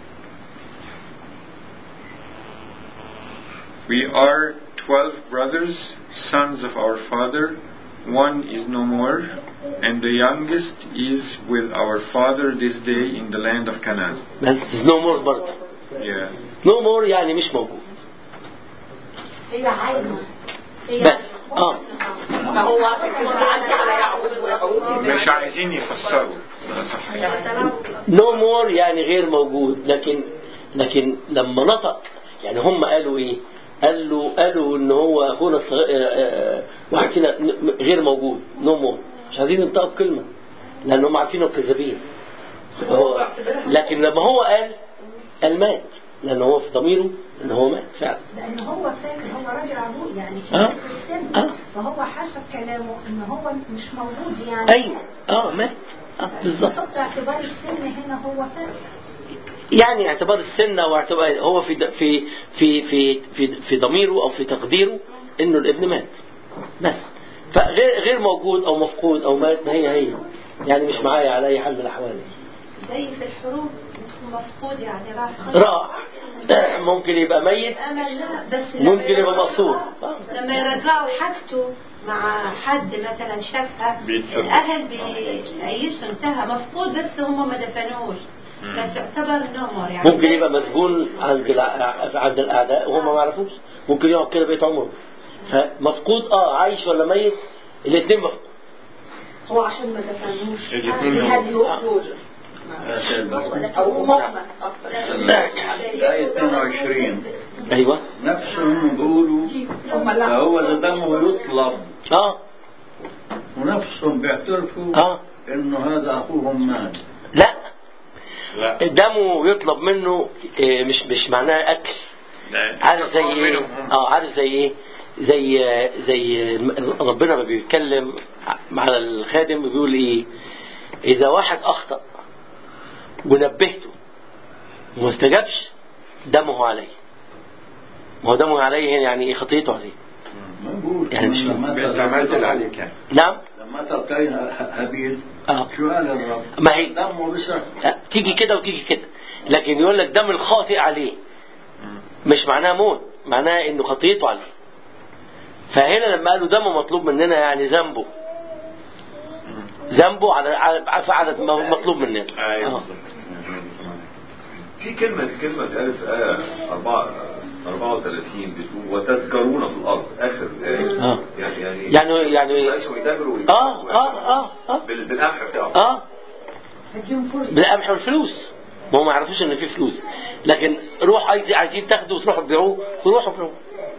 We are twelve brothers, sons of our father. One is no more, and the youngest is with our father this day in the land of Canaan. بس نمور برضه Yeah. نمور يعني مش موجود هي عايمة هي بس اه ما هو عدى على يعقوب ويعقوب مش عايزين يفسروا ده صح نو مور يعني غير موجود لكن لكن لما نطق يعني هم قالوا ايه قالوا قالوا ان هو اخونا الصغير آه، آه، واحد فينا ن- غير موجود نو مور مش عايزين ينطقوا بكلمه لان هم عارفين انه كذابين هو- لكن لما هو قال قال مات لان هو في ضميره ان هو مات فعلا لأن هو فاكر هو راجل عجوز يعني آه. كبير في السن آه. فهو حسب كلامه إن هو مش موجود يعني ايوه اه مات اه بالظبط يحط اعتبار السن هنا هو فاكر يعني اعتبار السن او اعتبار هو في د- في في في في, في ضميره او في تقديره انه الابن مات بس فغير غير موجود او مفقود او مات هي هي يعني مش معايا على اي حال من الاحوال زي في الحروب مفقود يعني راح راح ممكن يبقى ميت أنا لا بس لما ممكن يبقى يرجعوا- مقصور لما يرجعوا حاجته مع حد مثلا شافها بيتصرف. الاهل بيعيشوا انتهى مفقود بس هم ما دفنوش بس يعتبر نمر يعني ممكن يبقى مسجون عند الع- عند الاعداء وهم ما يعرفوش ممكن يقعد كده بقيت عمره فمفقود اه عايش ولا ميت الاثنين مفقود هو عشان ما دفنوش الاثنين بيهدوا او مهمة الآية 22 ايوه نفسهم بيقولوا هم لا فهو إذا دمه يطلب اه ونفسهم بيعترفوا اه إنه هذا أخوهم مات لا لا دمه يطلب منه إيه، مش مش معناه اكل لا. عارف زي ايه منهم هم. اه عارف زي ايه زي زي ربنا ما بيتكلم مع الخادم بيقول ايه اذا واحد اخطا ونبهته وما استجابش دمه عليه ما هو دمه عليه هنا يعني ايه خطيته عليه ما بقول يعني مش- لما انت عملت اللي عليك يعني نعم لما تلقيها هابيل اه شو قال الرب؟ ما هي دمه بسرعة لا، تيجي كده وتيجي كده لكن يقول لك دم الخاطئ عليه مش معناه موت معناه انه خطيته عليه فهنا لما قالوا دمه مطلوب مننا يعني ذنبه ذنبه على على على مطلوب مننا ايوه آه. بالظبط في كلمة كلمة اتقالت في آية 4 34 بتقول وتذكرون في الأرض آخر الآية آه. يعني يعني يعني يعني عايزهم يتاجروا اه اه اه اه بال- بالقمح بتاعه اه هديهم فرصة بالقمح والفلوس ما هم ما يعرفوش ان في فلوس لكن روح عايز عايزين تاخدوا وتروحوا تبيعوه تروحوا بيعوه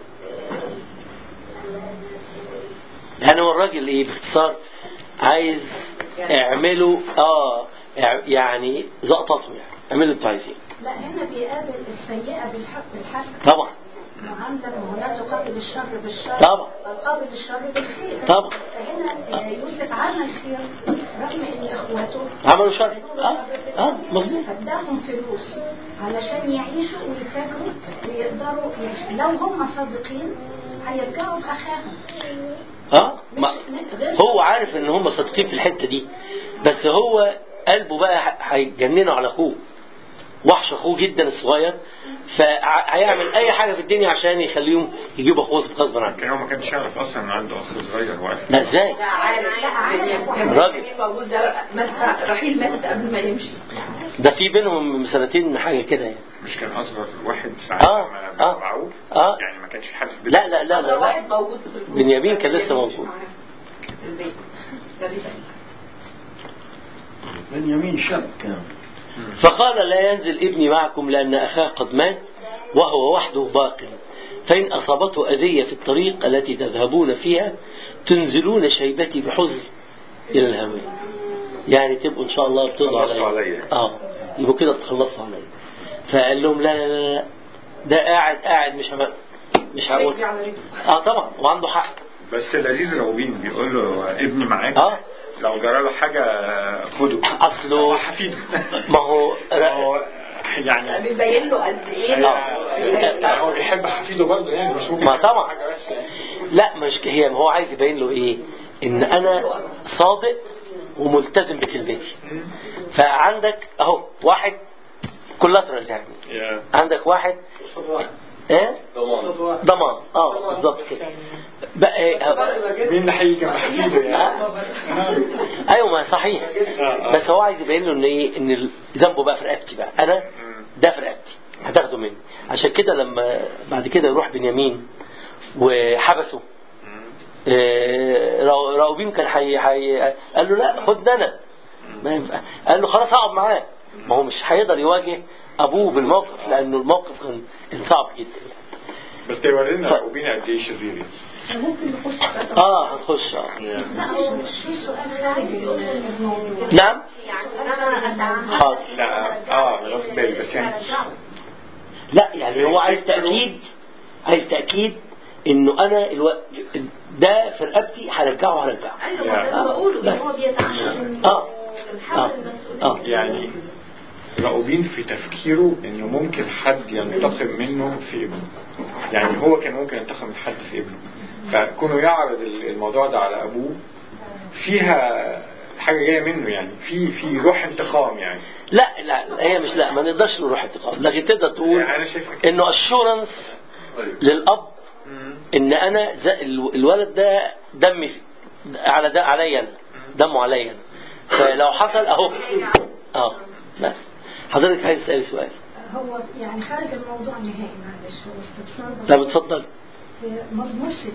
يعني هو الراجل ايه باختصار عايز اعملوا اه اع- يعني زقطته يعني اعملوا اللي انتوا عايزين لا هنا بيقابل السيئة بالحق بالحسن طبعا معاملة ما هو لا تقابل الشر بالشر طبعا. بل قابل الشر بالخير طبعا. فهنا آه، يوسف عمل خير رغم ان اخواته عملوا شر اه اه مظبوط فاداهم فلوس علشان يعيشوا ويتاجروا ويقدروا يعيشوا لو هم صادقين هيرجعوا باخاهم اه ما هو عارف ان هم صادقين في الحته دي بس هو قلبه بقى ه- هيجننه على اخوه وحش اخوه جدا الصغير فهيعمل اي حاجه في الدنيا عشان يخليهم يجيبوا اخوه غصب عنه كان هو ما كانش يعرف اصلا ان عنده اخ صغير واقف لا ازاي لا عارف لا عارف الراجل. كان موجود ده مات رحيل ماتت قبل ما يمشي ده في بينهم سنتين حاجه كده يعني مش كان اصغر واحد ساعتها آه، ما آه. باعوه آه. يعني ما كانش في حد في البيت لا لا لا أصغر لا, لا. واحد موجود في البيت. بنيامين كان لسه موجود. في البيت ده لسه. بنيامين شاب كان فقال لا ينزل ابني معكم لأن أخاه قد مات وهو وحده باق فإن أصابته أذية في الطريق التي تذهبون فيها تنزلون شيبتي بحزن إلى الهواء يعني تبقوا إن شاء الله بتقضوا خلصوا عليا عليا. اه يبقوا كده تخلصوا عليا فقال لهم لا لا لا, لا. ده قاعد قاعد مش هم... مش هقول رجلي على رجلي اه طبعا وعنده حق بس لذيذ روبين بيقول له ابني معاك اه لو جرى له حاجة خده اصله حفيده ما هو هو يعني بيبين له قد ايه آه. هو بيحب حفيده برضه يعني مش ممكن ما يعمل طبعا. حاجه وحشه يعني. لا مش هي هو عايز يبين له ايه ان انا صادق وملتزم بكلمتي فعندك اهو واحد كولاترال يعني يا. عندك واحد قصاد واحد ايه قصاد واحد ضمان اه بالظبط كده بقى إيه مين اللي هيجي مع حفيده يعني ايوه ما صحيح آه. بس هو عايز يبين له ان ايه ان ذنبه بقى في رقبتي بقى انا ده في رقبتي هتاخده مني عشان كده لما بعد كده يروح بنيامين وحبسه آه، راو- راوبين كان حي... حي... قال له لا خدني انا ما ينفع. قال له خلاص هقعد معاه ما هو مش هيقدر يواجه ابوه بالموقف لانه الموقف كان كان صعب جدا بس ده يورينا روبين قد ايه شرير يعني. ممكن نخش اه هنخش اه لا هو مش في سؤال خارج الموضوع نعم يعني انا اتعامل حاضر لا اه انا واخد بالي بس يعني لا يعني هو عايز تأكيد عايز تأكيد انه انا الو... ده في رقبتي هرجعه هرجعه ايوه ما ده اللي بقوله ان هو بيتعامل اه بنحاول اه المسؤولين اه يعني راؤوبين في تفكيره انه ممكن حد ينتقم منه في ابنه يعني هو كان ممكن ينتقم من حد في ابنه فكونه يعرض الموضوع ده على ابوه فيها حاجه جايه منه يعني في في روح انتقام يعني لا لا لا، هي مش لا ما نقدرش نروح انتقام لكن تقدر تقول يعني انا شايفها كده انه اشورنس للاب ان انا ز- ال- الولد ده دمي في- على ده عليا انا دمه عليا انا فلو حصل اهو اه بس حضرتك عايز تسالي سؤال هو يعني خارج الموضوع نهائي معلش هو استفسار لا بسيط. بتفضل في مزمور 60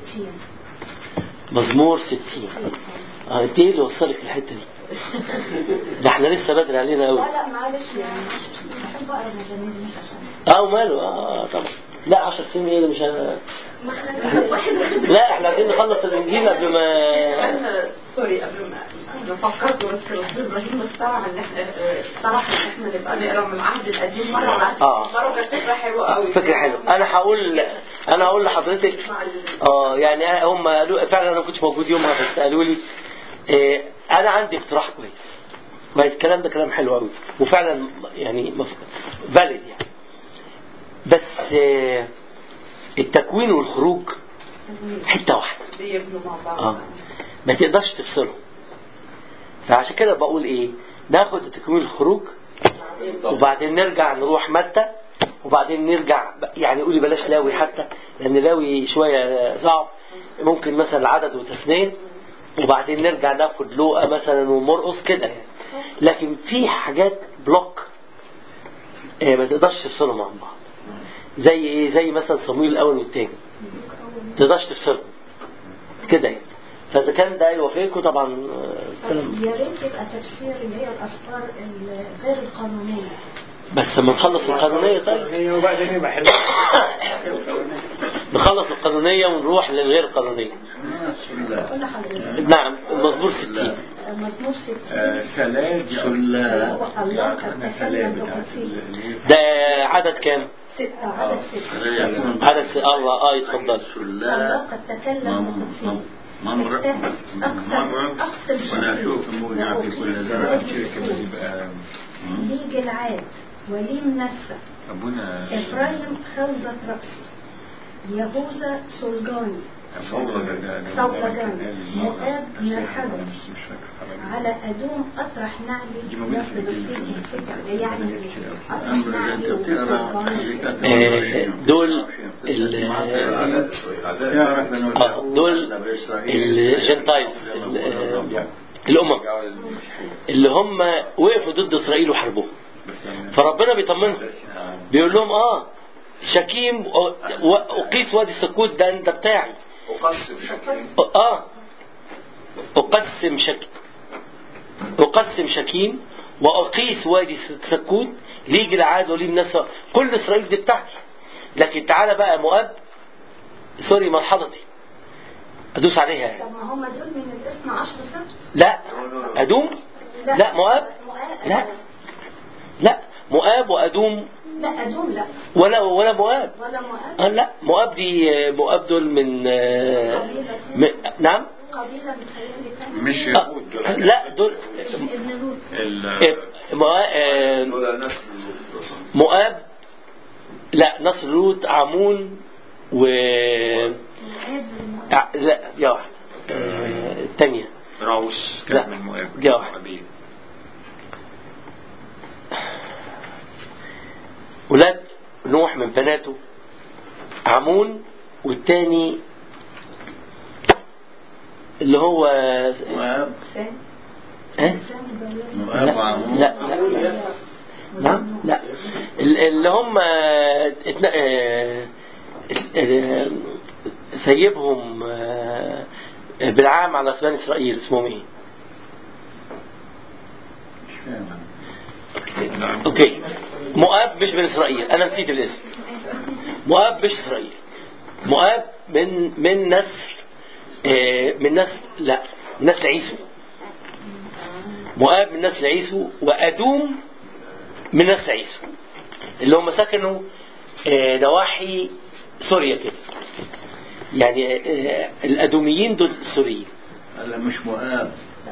مزمور 60 اه انت ايه اللي وصلك الحته دي ده احنا لسه بدري علينا قوي لا لا معلش يعني بحب اقرا مزامير مش عشان اه وماله اه آه، طبعا لا 10 سنين ايه اللي مش ه- ما احنا واحد لا احنا عايزين نخلص الانجيل قبل ما انا سوري قبل ما انا فكرت بس الاستاذ ابراهيم اخترع ان احنا اه، اقترح ان احنا نبقى نقرا من العهد القديم مره والعهد آه. مره كانت فكره حلوه قوي فكرة حلوة أنا هقول أنا هقول لحضرتك مع ال- اه يعني هم قالوا فعلا أنا ما كنتش موجود يومها بس قالوا لي إيه أنا عندي اقتراح كويس كويس الكلام ده كلام حلو قوي وفعلا يعني فاليد يعني بس إيه التكوين والخروج حتة واحدة بيبنوا مع بعض اه ما تقدرش تفصلهم فعشان كده بقول ايه ناخد التكوين الخروج وبعدين نرجع نروح متى وبعدين نرجع يعني قولي بلاش لاوي حتى لان لاوي شويه صعب ممكن مثلا العدد وتثنيه وبعدين نرجع ناخد لوقا مثلا ومرقص كده يعني لكن في حاجات بلوك آه، ما تقدرش تفصلهم عن بعض زي ايه زي مثلا صمويل الاول والثاني ما تقدرش تفصلهم كده يعني فاذا كان ده يوافقكم طبعا آه، كلام يا ريت يبقى تفسير اللي هي الافكار الغير القانونيه بس لما نخلص القانونيه طيب هي وبعدين يبقى حلو نخلص القانونيه ونروح للغير القانونيه كل حضرتك نعم المزمور 60 مزمور 60 سلاد سلا هو الله قد تكلم بقصيد ده عدد كام؟ ستة عدد ستة عدد س- اه اه اتفضل الله سلا قد تكلم بقصيد مرة مرة أقسم وأنا شديد أشوف موجع في كل زمان يبقى لي جلعاد ولي منسى ابونا إفرايم خوذة رأسي يهوذا سلجاني صولة صولجاني مؤاب مرحبا على أدوم أطرح دي نعلي موجودة يا في الإنجيل. فلسطين الفكر يعني أطرح أنظر نعلي أنت بتقرأ وسلجاني آه، دول ال- آه، دول الجنتايز ال- الأمم اللي هم وقفوا ضد إسرائيل وحاربوهم فربنا بيطمنهم بيقول لهم اه شكيم و- و- وقيس وادي السكوت ده انت بتاعي أقسم شكل اه اقسم شك أقسم شكيم وأقيس وادي سكوت ليه جلعاد وليه الناس كل إسرائيل دي بتاعتي لكن تعالى بقى مؤاب سوري مرحضتي أدوس عليها يعني. طب ما هم دول من الاثنى عشر سبت لا أدوم لا مؤاب لا لا مؤاب وأدوم لا أدوم لا ولا ولا مؤاب ولا مؤاب آه لا مؤاب دي مؤاب دول من آه، م- نعم قبيلة متهيألي تانية مش آه، يهود دول لا دول ابن لوط ال- آه، مؤا- آه، دول ناس اللوط صح مؤاب لا نصر لوط عمون و ع- لا يا واحد آه، الثانية راوس لا. كان من مؤاب دي واحد. مؤابين. ولاد نوح من بناته عمون والتاني اللي هو مؤاب ها؟ مؤاب لا وعمون لا لا نعم لا ال- اللي هم اتنا- آه، آه، سيبهم آه، بالعام على اسبان اسرائيل اسمهم ايه؟ مش فاهم نعم. اوكي مؤاب مش من اسرائيل انا نسيت الاسم مؤاب مش اسرائيل مؤاب من من نسل آه، من نسل لا من نسل عيسو مؤاب من نسل عيسو وادوم من نسل عيسو اللي هم سكنوا آه، نواحي سوريا كده يعني آه، الادوميين دول سوريين هلا مش مؤاب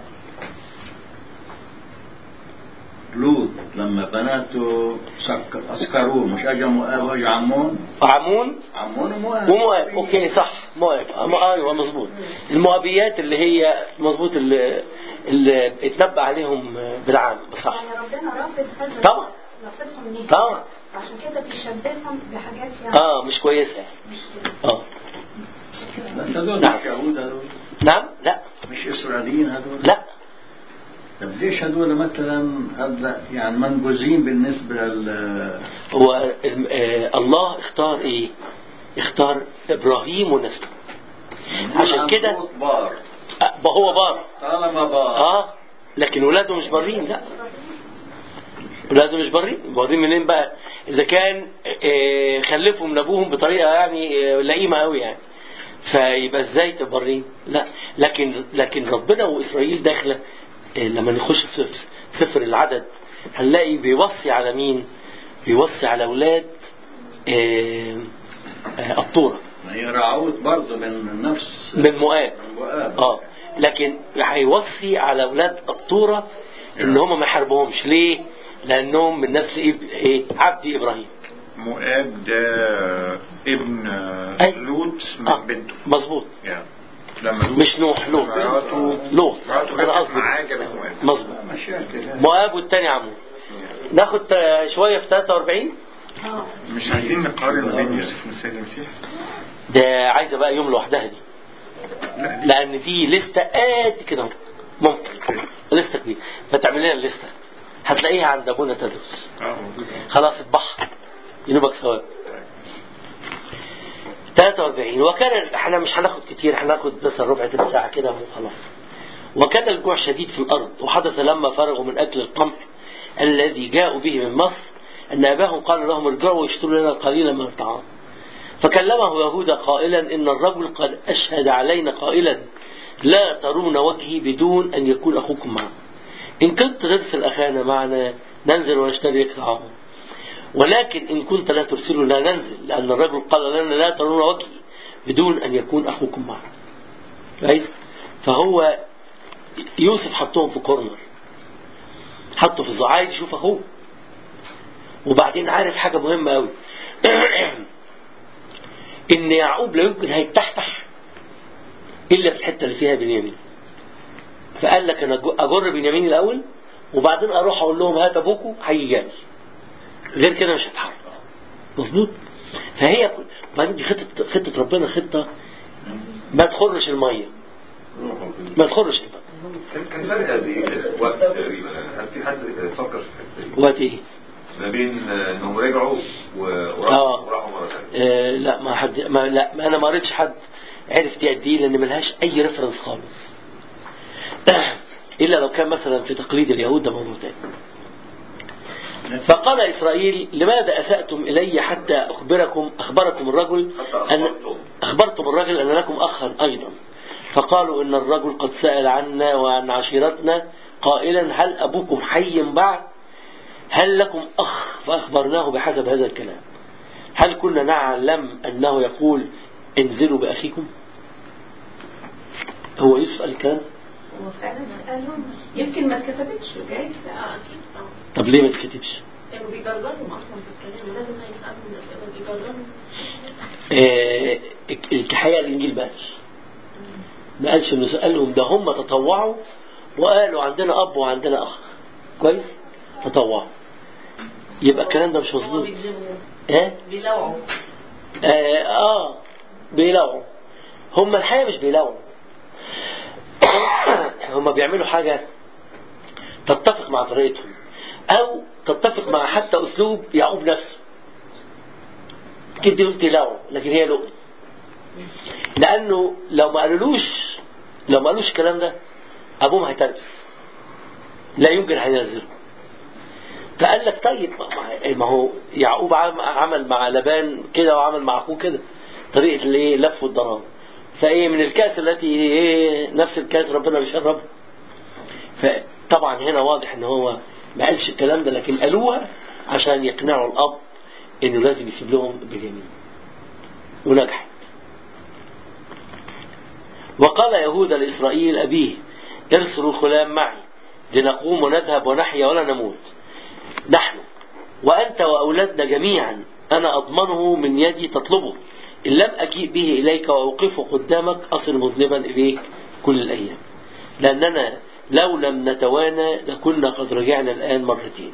لوط لما بناته سك- اسكروه مش اجى مؤاب واجى عمون عمون عمون ومؤاب ومؤاب اوكي صح مؤاب أم- ايوه مظبوط المؤابيات اللي هي مظبوط اللي, اللي اتنبأ عليهم بالعام صح يعني ربنا رافض هذا طبعا. رافضهم نهائي طبعا. عشان كده بيشبههم بحاجات يعني اه مش كويسه يعني. مش كده. اه بس هذول نعم. مش يهود هذول نعم لا مش اسرائيليين هذول لا طب ليش هذول مثلا هذا يعني منبوذين بالنسبه لل هو الم- آه الله اختار ايه اختار ابراهيم ونسله عشان كده لوط بار آه هو بار طالما بار اه لكن ولاده مش بارين لا ولاده مش بارين بارين منين بقى اذا كان آه، خلفوا من ابوهم بطريقه يعني آه، لئيمه قوي يعني فيبقى ازاي تبرين لا لكن لكن ربنا واسرائيل داخله آه، لما نخش في في سفر العدد هنلاقي بيوصي على مين بيوصي على اولاد آه، آه، الطوره ما هي راعوت برضه من نفس من مؤاب من مؤاب اه لكن هيوصي على اولاد الطوره ان هم ما يحاربوهمش ليه؟ لانهم من نسل إب- ايه؟ عبد ابراهيم مؤاب ده ابن أي. لوط من اه بنته مظبوط يعني لما لوط مش نوح لوط مراته لوط مراته انا جابت قصدي معاه جابت مؤاب مظبوط مشاكل مؤاب والتاني عمود ناخد آه، شويه في 43 مش عايزين نقارن بين يوسف والسيد المسيح ده عايزه بقى يوم لوحدها دي لا لان دي لسته قد كده اهو. ممكن لسته كبيره فتعمل لنا الليسته هتلاقيها عند ابونا تدرس اه موجود خلاص البحر ينوبك ثواب 43 وكان احنا مش هناخد كتير هناخد بس ربع تلت ساعة كده وخلاص وكان الجوع شديد في الأرض وحدث لما فرغوا من أكل القمح الذي جاءوا به من مصر أن أباهم قال لهم ارجعوا واشتروا لنا قليلا من الطعام فكلمه يهوذا قائلا إن الرجل قد أشهد علينا قائلا لا ترون وجهي بدون أن يكون أخوكم معنا إن كنت ترسل أخانا معنا ننزل ونشتري لك طعاما ولكن إن كنت لا ترسله لا ننزل لأن الرجل قال لنا لا ترون وجهي بدون أن يكون أخوكم معنا كويس فهو يوسف حطهم في كورنر حطه في الزعايد عايز يشوف أخوه وبعدين عارف حاجة مهمة قوي إن يعقوب لا يمكن هيتحتح إلا في الحتة اللي فيها بنيامين فقال لك أنا أجر بنيامين الأول وبعدين أروح أقول لهم هات أبوكم هيجي جاي غير كده مش هتحرك مظبوط فهي وبعدين دي خطه خطه ربنا خطه ما تخرش الميه ما تخرش الميه كان كان فرق قد ايه وقت تقريبا هل في حد فكر في الحته دي وقت ايه؟ ما بين آه، انهم رجعوا و- آه. وراحوا وراحوا مره ثانيه آه لا ما حد ما لا ما انا ما قريتش حد عرف دي قد ايه لان ملهاش اي ريفرنس خالص إلا لو كان مثلا في تقليد اليهود ده موضوع تاني فقال إسرائيل لماذا أسأتم إلي حتى أخبركم أخبركم الرجل حتى أن أخبرتم. أخبرتم الرجل أن لكم أخا أيضا فقالوا إن الرجل قد سأل عنا وعن عشيرتنا قائلا هل أبوكم حي بعد هل لكم أخ فأخبرناه بحسب هذا الكلام هل كنا نعلم أنه يقول انزلوا بأخيكم هو يوسف قال الكلام هو فعلا قال لهم يمكن ما اتكتبتش جايز اه اكيد اه طب ليه ما تكتبش كانوا بيجرجرهم اصلا في الكلام ولازم هيفهموا ده كانوا بيجرجرهم آه، الحقيقة الإنجيل ما قالش ما قالش إنه قال لهم ده هم تطوعوا وقالوا عندنا أب وعندنا أخ كويس تطوعوا يبقى الكلام ده مش هما مظبوط بيكذبوا ها بيلوعوا آه, آه بيلوعوا هم الحقيقة مش بيلوعوا هم بيعملوا حاجة تتفق مع طريقتهم أو تتفق مع حتى أسلوب يعقوب نفسه كده قلت لوع لكن هي لقمة لأنه لو ما قالولوش لو ما قالوش الكلام ده أبوهم هيتربس لا يمكن هينزله فقال لك طيب ما- ما هو يعقوب عم- عمل مع لبان كده وعمل مع اخوه كده طريقه الايه لف والضرام فايه من الكاس التي ايه نفس الكاس ربنا بيشربها فطبعا هنا واضح ان هو ما قالش الكلام ده لكن قالوها عشان يقنعوا الاب انه لازم يسيب لهم بنيامين ونجحت وقال يهوذا لإسرائيل أبيه ارسلوا الغلام معي لنقوم ونذهب ونحيا ولا نموت نحن وأنت وأولادنا جميعا أنا أضمنه من يدي تطلبه إن لم أجيء به إليك وأوقفه قدامك أصل مذنبا إليك كل الأيام لأننا لو لم نتوانى لكنا قد رجعنا الآن مرتين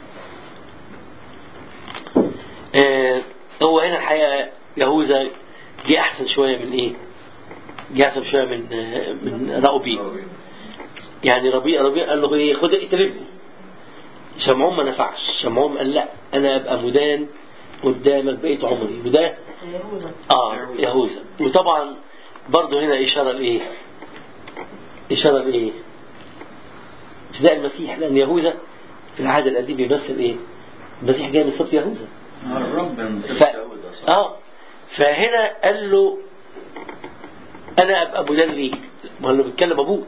آه هو هنا الحقيقة يهوذا جه أحسن شوية من إيه؟ جه أحسن شوية من آه من راؤوبين يعني ربيع ربيع قال له إيه خد اقتربني شمعون ما نفعش شمعون قال لا أنا أبقى مدان قدامك بقيت عمري وده اه يهوذا وطبعا برضه هنا إشارة لإيه؟ إشارة لإيه؟ فداء المسيح لأن يهوذا في العهد القديم بيمثل إيه؟ المسيح جاي من سبط يهوذا الرب من ف... اه فهنا قال له انا ابقى مدان ليك ما هو اللي بيتكلم ابوه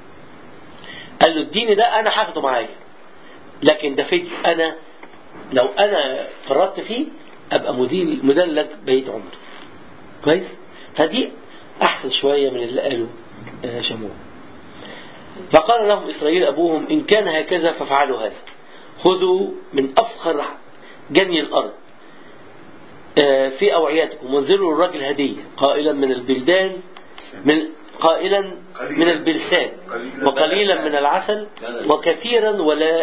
قال له اديني ده انا هاخده معايا لكن ده فيك انا لو انا فرطت فيه ابقى مدين مدان لك بقيت عمري كويس فدي احسن شويه من اللي قاله آه، شموع فقال لهم اسرائيل ابوهم ان كان هكذا فافعلوا هذا خذوا من افخر جني الارض آه، في أوعياتكم وانزلوا الرجل هدية قائلا من البلدان من قائلا من البلسان وقليلا من العسل وكثيرا ولا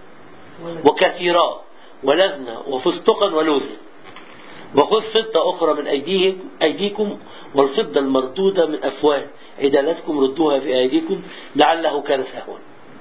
وكثيرا ولزنا وفستقا ولوزا وخذ فضة أخرى من أيديهم أيديكم والفضة المردودة من أفواه عدالتكم ردوها في أيديكم لعله كان سهوا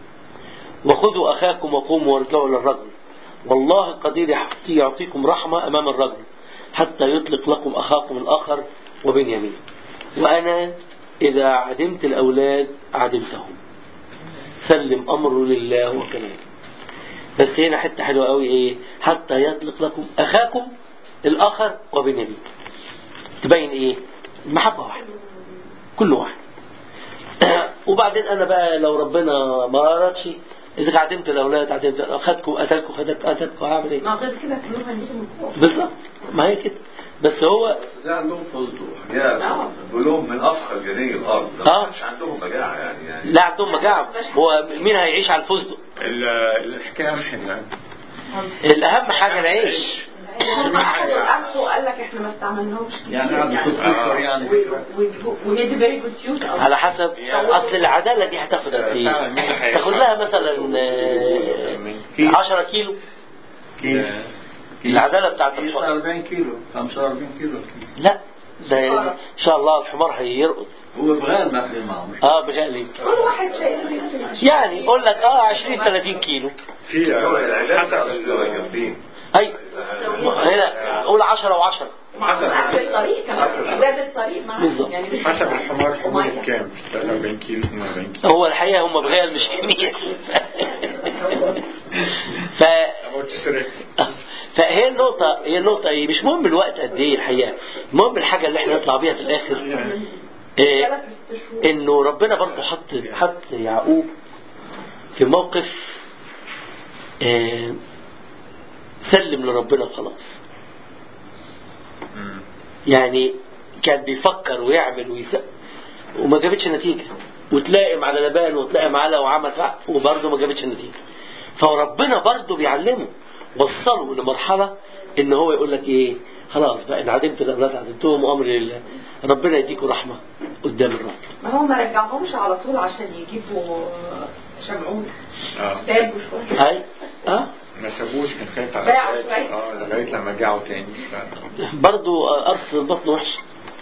وخذوا أخاكم وقوموا وارجعوا إلى الرجل والله قدير يعطيكم رحمة أمام الرجل حتى يطلق لكم أخاكم الآخر وبنيامين وأنا إذا عدمت الأولاد عدمتهم سلم أمره لله وكلامه بس هنا حتة حلوة قوي إيه حتى يطلق لكم أخاكم الآخر وبنيامين تبين إيه المحبة واحدة كل واحد وبعدين أنا بقى لو ربنا ما أردش إذا عدمت الأولاد عدمت أخدكم قتلكم خدك قتلكم هعمل إيه ما غير كده كلهم هنجيب القوة بالظبط ما هي كده بس هو ده عندهم فضل يا بقول لهم من افخر جني الارض ده آه. ما كانش عندهم مجاعه يعني يعني لا عندهم مجاعة هو مين هيعيش على الفستق ال- الحكايه مش حلوه الأهم حاجة العيش هم أخذوا الأمر وقال لك إحنا ما استعملناهمش كتير يعني قاعد يكون كفر يعني وميدي فيري جود يوز على حسب أصل العدالة دي هتاخد قد إيه؟ تاخد لها مثلا آه، 10 كيلو العدالة بتاعت الحمار 40 كيلو 45 كيلو الكيلو. لا ده إن شاء الله الحمار هيرقص هو بغال ماخذ معه مش اه بغالي كل واحد شايل يعني يقول لك اه 20 30 كيلو في العدالة حسب جنبين اي هنا قول 10 و10 نفس الطريق كمان ده خد الطريق معاه بالظبط. يعني مش حسب الحمار حمولة مية. كام 43 كيلو 42 كيلو هو الحقيقة هم بغير مش كمية ف أبو تسرق فهي النقطة هي النقطة ايه مش مهم الوقت قد ايه الحقيقة المهم الحاجة اللي احنا نطلع بيها في الآخر إيه ثلاث ست شهور انه ربنا برضه حط حط يعقوب في موقف آه، سلم لربنا خلاص يعني كان بيفكر ويعمل ويس... وما جابتش نتيجة وتلائم على لبان وتلائم على وعمل فعل وبرضه ما جابتش نتيجة فربنا برضه بيعلمه وصله لمرحلة ان هو يقول لك ايه خلاص بقى ان عدمت الاولاد عدمتهم وامر لله ربنا يديكوا رحمة قدام الرب ما هو ما رجعهمش على طول عشان يجيبوا شمعون اه تابوا شويه اي اه ما سابوش كان خايف على باعوا الأولاد. شوية. آه. اه لغاية لما جاعوا تاني ف- برضو أرث البطن وحش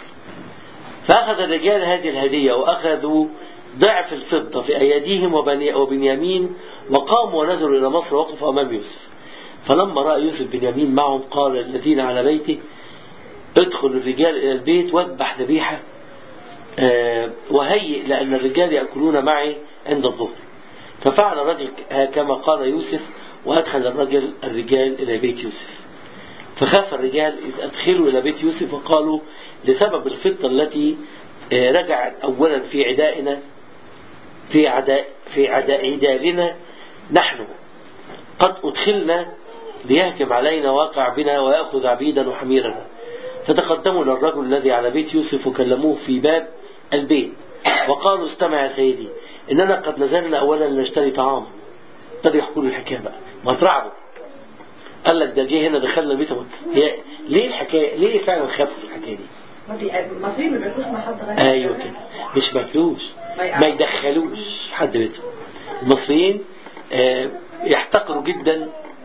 فأخذ الرجال هذه الهدية وأخذوا ضعف الفضة في أيديهم وبني وبنيامين وقاموا ونزلوا إلى مصر وقفوا أمام يوسف فلما رأى يوسف بنيامين معهم قال الذين على بيته ادخلوا الرجال إلى البيت واذبح ذبيحة آه، وهيئ لأن الرجال يأكلون معي عند الظهر ففعل الرجل كما قال يوسف وأدخل الرجل الرجال إلى بيت يوسف فخاف الرجال إذ أدخلوا إلى بيت يوسف وقالوا لسبب الفضة التي آه، رجعت أولا في عدائنا في عداء في عداء عدالنا نحن قد أدخلنا ليهجم علينا واقع بنا ويأخذ عبيدا وحميرنا فتقدموا للرجل الذي على بيت يوسف وكلموه في باب البيت وقالوا استمع يا سيدي إننا قد نزلنا أولا لنشتري طعاما ابتدوا يحكوا له الحكاية بقى ما ترعبوا قال لك ده جه هنا دخلنا البيت هي ليه الحكاية ليه فعلا خافوا في الحكاية دي ما بي- المصريين ما بياكلوش مع حد غير ايوه كده مش ماكلوش ما يدخلوش حد بيتهم المصريين آه، يحتقروا جدا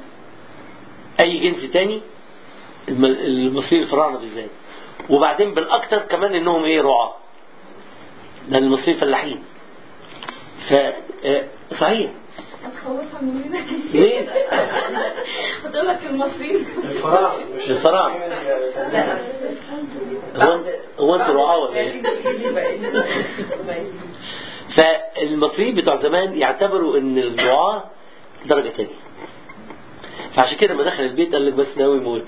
اي جنس تاني الم- المصريين الفراعنه بالذات وبعدين بالاكثر كمان انهم ايه رعاة لان المصريين فلاحين ف آه، صحيح هتخوفها مننا ليه؟ هتقول لك المصريين الفراعنة مش الفراعنه لا هو أنت- هو انتوا رعاة ولا ايه؟ فالمصريين بتوع زمان يعتبروا ان الرعاة درجة تانية فعشان كده لما دخل البيت قال لك بس ناوي يموت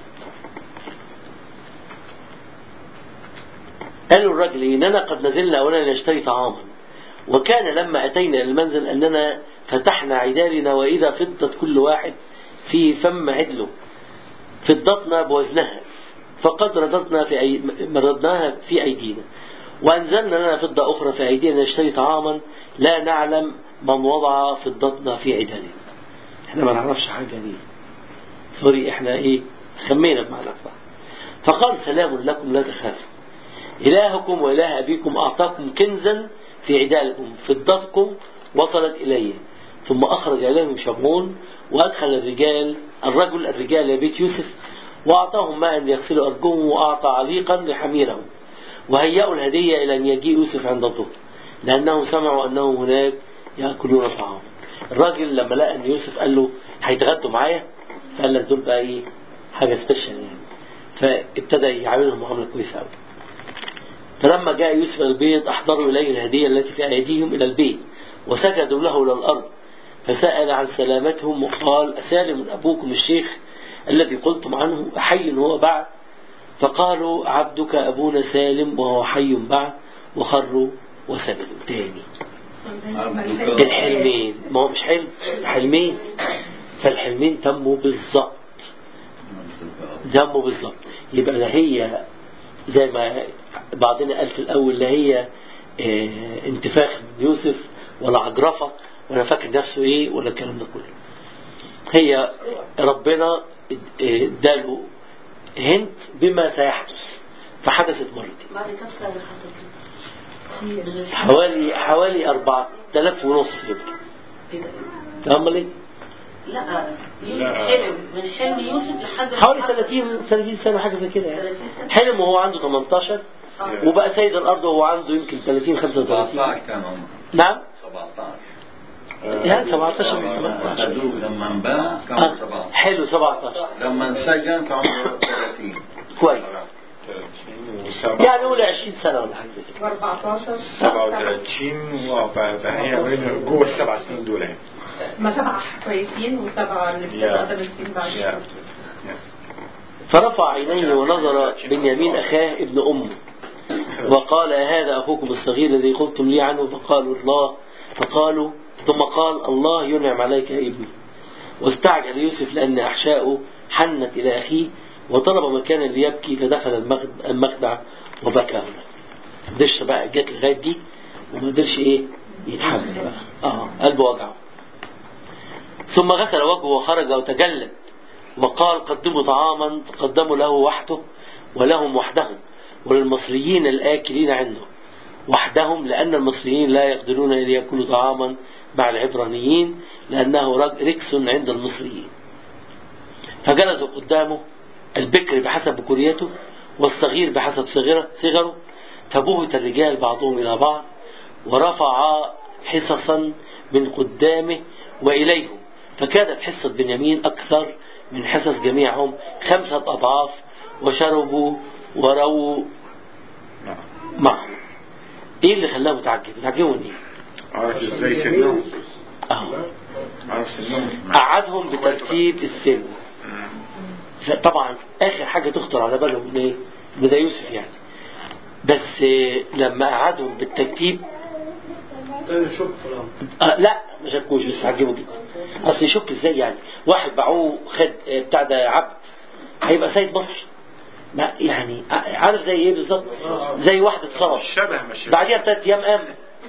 قالوا الرجل اننا قد نزلنا اولا نشتري طعاما وكان لما اتينا الى المنزل اننا فتحنا عدالنا واذا فضت كل واحد في فم عدله فضتنا بوزنها فقد رددنا في أي... رددناها في أيدينا وأنزلنا لنا فضة أخرى في أيدينا نشتري طعاما لا نعلم من وضع فضتنا في عدالنا احنا ما نعرفش حاجة دي سوري احنا ايه خمينا بمعنى أكبر فقال سلام لكم لا تخافوا إلهكم وإله أبيكم أعطاكم كنزا في عدالكم فضتكم وصلت إلي ثم أخرج إليهم شمعون وأدخل الرجال الرجل الرجال إلى بيت يوسف وأعطاهم ماء ليغسلوا أرجلهم وأعطى عليقا لحميرهم وهيأوا الهدية إلى أن يجيء يوسف عند الظهر لأنهم سمعوا أنهم هناك يأكلون طعاما الراجل لما لقى أن يوسف قال له هيتغدوا معايا فقال لك دول بقى إيه حاجة سبيشال يعني فابتدى يعاملهم معاملة كويسة أوي فلما جاء يوسف إلى البيت أحضروا إليه الهدية التي في أيديهم إلى البيت وسجدوا له إلى الأرض فسأل عن سلامتهم وقال أسالم أبوكم الشيخ الذي قلتم عنه حي هو بعد فقالوا عبدك أبونا سالم وهو حي بعد وخروا وسجدوا تاني الحلمين ما هو مش حلم حلمين فالحلمين تموا بالظبط تموا بالظبط يبقى لا هي زي ما بعضنا قال في الأول لا هي اه انتفاخ من يوسف ولا عجرفة ولا فاكر نفسه ايه ولا الكلام ده كله هي ربنا اداله هنت بما سيحدث فحدثت مرتين بعد كم سنة حضرتك؟ حوالي حوالي 4000 ونص يمكن كده امال ايه؟ لا يوسف لا. حلم من حلم يوسف لحد حوالي 30 30 سنه حاجه زي كده يعني حلم وهو عنده 18 وبقى سيد الارض وهو عنده يمكن 30 35 17 كان عمره نعم 17 يعني 17 من 18 أخذوه لما انباع كان آه. عمره 17 حلو 17 لما انسجن كان عمره 30 كويس سبعة يعني قول 20 سنة ولا حاجة زي كده و14 37 وهي بين جوه السبع سنين دول يعني ما سبعة كويسين وسبعة اللي بتبقى ثمان سنين بعد يا. كده. يا. فرفع عينيه ونظر بنيامين أخاه ابن أمه وقال هذا أخوكم الصغير الذي قلتم لي عنه فقالوا الله فقالوا ثم قال الله ينعم عليك يا ابني واستعجل يوسف لأن أحشاؤه حنت إلى أخيه وطلب مكانا ليبكي فدخل المخد- المخدع وبكى هناك قدرش بقى جت لغاية دي وما قدرش إيه يتحمل بقى آه قلبه وجعه ثم غسل وجهه وخرج وتجلد وقال قدموا طعاما فقدموا له وحده ولهم وحدهم وللمصريين الآكلين عنده وحدهم لأن المصريين لا يقدرون أن يأكلوا طعاما مع العبرانيين لأنه رج- ركس عند المصريين فجلسوا قدامه البكر بحسب بكوريته والصغير بحسب صغره صغره فبهت الرجال بعضهم إلى بعض ورفع حصصا من قدامه وإليهم فكانت حصة بنيامين أكثر من حصص جميعهم خمسة أضعاف وشربوا ورووا نعم. معه ايه اللي خلاه متعجب متعجبوا من ايه عارف ازاي سنهم اه عارف سنهم قعدهم بترتيب السن طبعا اخر حاجه تخطر على بالهم من ايه من ده يوسف يعني بس آه، لما قعدهم بالترتيب تاني شوف فلان آه لا ما شكوش بس عجبوا جدا اصل يشك ازاي يعني واحد باعوه خد آه، بتاع ده عبد هيبقى سيد مصر ما يعني ع- عارف زي ايه بالظبط زي واحد اتصرف شبه مش بعديها بثلاث ايام قام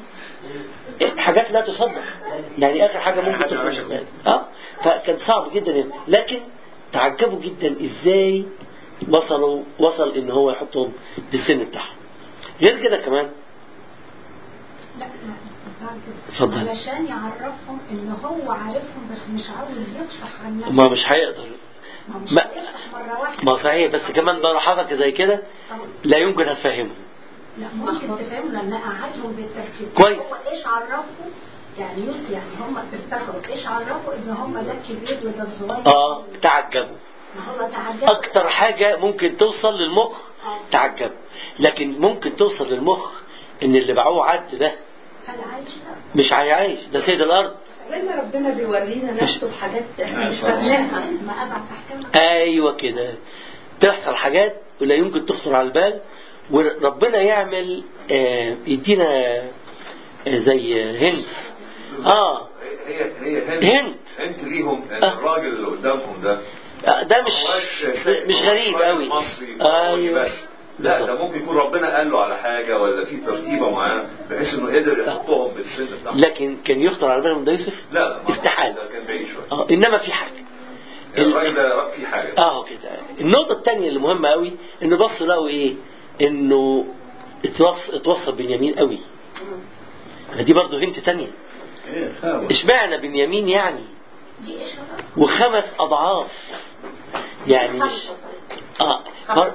حاجات لا تصدق يعني اخر حاجه ممكن حاجة تخرج عشان. من بالي. اه فكان صعب جدا يعني. لكن تعجبوا جدا ازاي وصلوا وصل ان هو يحطهم بالسن بتاعهم غير كده كمان لا لا بعد اتفضل. علشان يعرفهم ان هو عارفهم بس مش عاوز يفصح عن نفسه ما مش هيقدر ما مش ما- هيفصح مرة واحدة ما صحيح بس كمان ده حركه زي كده لا يمكن هتفهمه لا ممكن تفهموا لان قعدهم بالترتيب كويس. هو ايش عرفوا يعني يوسف يعني هم افتكروا ايش عرفوا ان هم ده الكبير وده الصغير اه تعجبوا ما هو تعجبوا اكتر حاجه ممكن توصل للمخ تعجبوا لكن ممكن توصل للمخ ان اللي باعوه عد ده هل عايش لا مش هيعيش ده سيد الارض لان ربنا بيورينا نفسه بحاجات احنا مش فاهمينها ما ابعد تحكمها ايوه كده تحصل حاجات ولا يمكن تخطر على البال وربنا يعمل آه يدينا آه زي هند اه هي هي هند هند انت ليهم إن آه. الراجل اللي قدامهم ده آه، ده مش هواش مش غريب راجل قوي مصري ايوه بس لا ده بالظبط. ممكن يكون ربنا قال له على حاجه ولا في ترتيبه معينه بحيث انه قدر يحطهم بالسن بتاعهم لكن كان يخطر على بالهم ده يوسف لا لا ما استحالة. ده كان بعيد شويه اه انما في حاجه ال- الراجل ده في حاجه اه كده النقطة الثانية اللي مهمة قوي انه بصوا لقوا ايه انه اتوص اتوصى بنيامين قوي دي برضه هنت تانية ايه خاوة اشمعنى بنيامين يعني دي اشاره وخمس اضعاف يعني مش اه مر...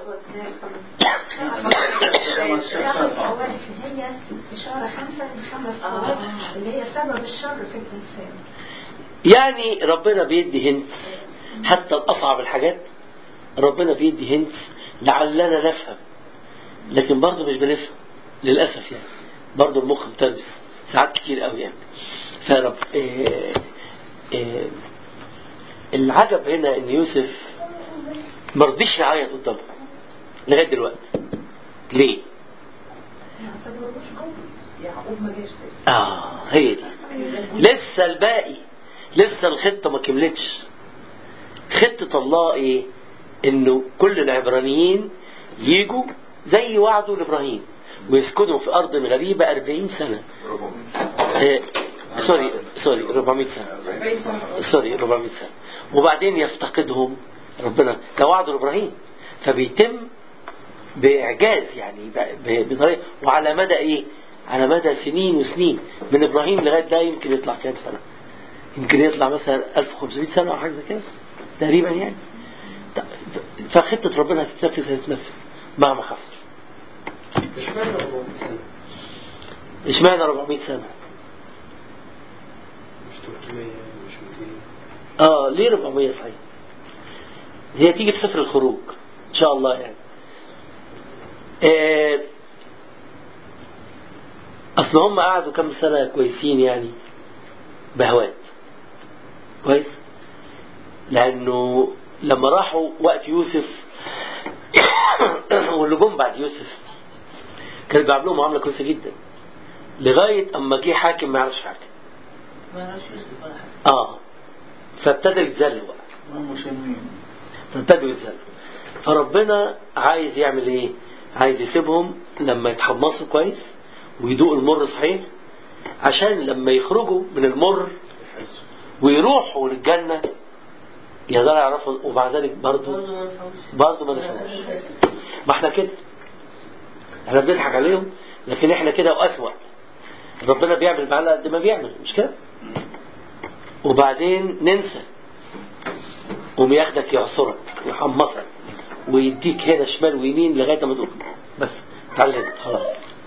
هي إشارة خمسة لخمس طوائف اللي هي سبب الشر في الإنسان يعني ربنا بيدي هنت حتى الاصعب الحاجات ربنا بيدي هنت لعلنا نفهم لكن برضه مش بنفهم للاسف يعني برضه المخ متلبس ساعات كتير قوي يعني فرب إيه إيه العجب هنا ان يوسف ما رضيش يعيط قدامهم لغايه دلوقتي ليه؟ ما اعتبروش قوي يعقوب ما جاش اه هي دي لسه الباقي لسه الخطه ما كملتش خطه الله ايه؟ انه كل العبرانيين يجوا زي وعده لابراهيم ويسكنوا في ارض غريبه 40 سنه آه سوري سوري 400 سنه سوري 400 سنه وبعدين يفتقدهم ربنا ده وعده لابراهيم فبيتم باعجاز يعني ب- ب- بطريقه وعلى مدى ايه؟ على مدى سنين وسنين من ابراهيم لغايه ده يمكن يطلع كام سنه؟ يمكن يطلع مثلا 1500 سنه او حاجه زي كده تقريبا يعني ط- فخطه ربنا هتتنفذ هتتنفذ مهما حصل اشمعنى 400 سنة اشمعنى 400 سنه؟ مش 300 مش 200 اه ليه 400 صحيح؟ هي تيجي في سفر الخروج ان شاء الله يعني آه، اصل هم قعدوا كام سنة كويسين يعني بهوات كويس لانه لما راحوا وقت يوسف واللي جم بعد يوسف كان بيعمل لهم معاملة كويسة جدا لغاية اما جه حاكم ما يعرفش حاجة ما يعرفش يوسف ولا حاجة اه فابتدوا يتذلوا بقى هم مسلمين فابتدوا يتذلوا فربنا عايز يعمل ايه عايز يسيبهم لما يتحمصوا كويس ويدوقوا المر صحيح عشان لما يخرجوا من المر ويروحوا للجنة يقدروا يعرفوا ومع ذلك برضه برضه ما نفهمش برضه ما نفهمش ما احنا كده احنا بنضحك عليهم لكن احنا كده واسوأ ربنا بيعمل معانا قد ما بيعمل مش كده وبعدين ننسى قوم ياخدك يعصرك يحمصك ويديك هنا شمال ويمين لغايه ما تقول بس اتعلمت خلاص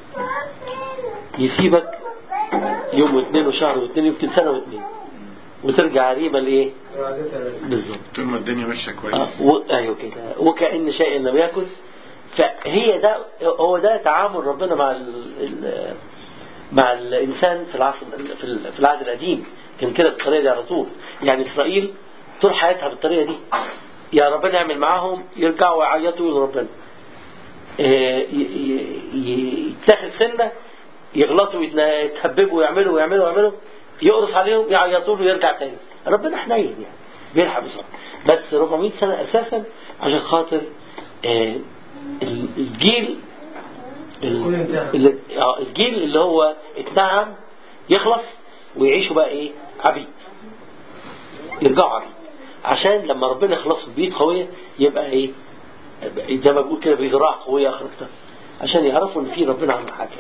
يسيبك يوم واثنين وشهر واثنين يمكن سنه واثنين وترجع عريمه لايه؟ بالظبط طول ما الدنيا ماشيه كويس آه، و... ايوه كده وكأن شيء لم يكن فهي ده هو ده تعامل ربنا مع ال... ال... مع الانسان في العصر في ال- في العهد القديم كان كده بالطريقه دي على طول يعني اسرائيل طول حياتها بالطريقه دي يا ربنا يعمل معاهم يرجعوا يعيطوا يقولوا ربنا آه، ي- ي- ي- يتاخد سنه يغلطوا ويتن- يتهببوا ويعملوا ويعملوا ويعملوا يقرص عليهم يعيطوا له يرجع تاني ربنا حنين يعني بيلحق بسرعه بس 400 سنه اساسا عشان خاطر آه، ال- الجيل يكون انتهى. ال- آه، الجيل اللي هو اتنعم يخلص ويعيشوا بقى ايه عبيد يرجعوا عبيد عشان لما ربنا يخلصهم بيد قوية يبقى ايه زي ما بقول كده بذراع قوية اخرجتها عشان يعرفوا ان في ربنا عمل حاجة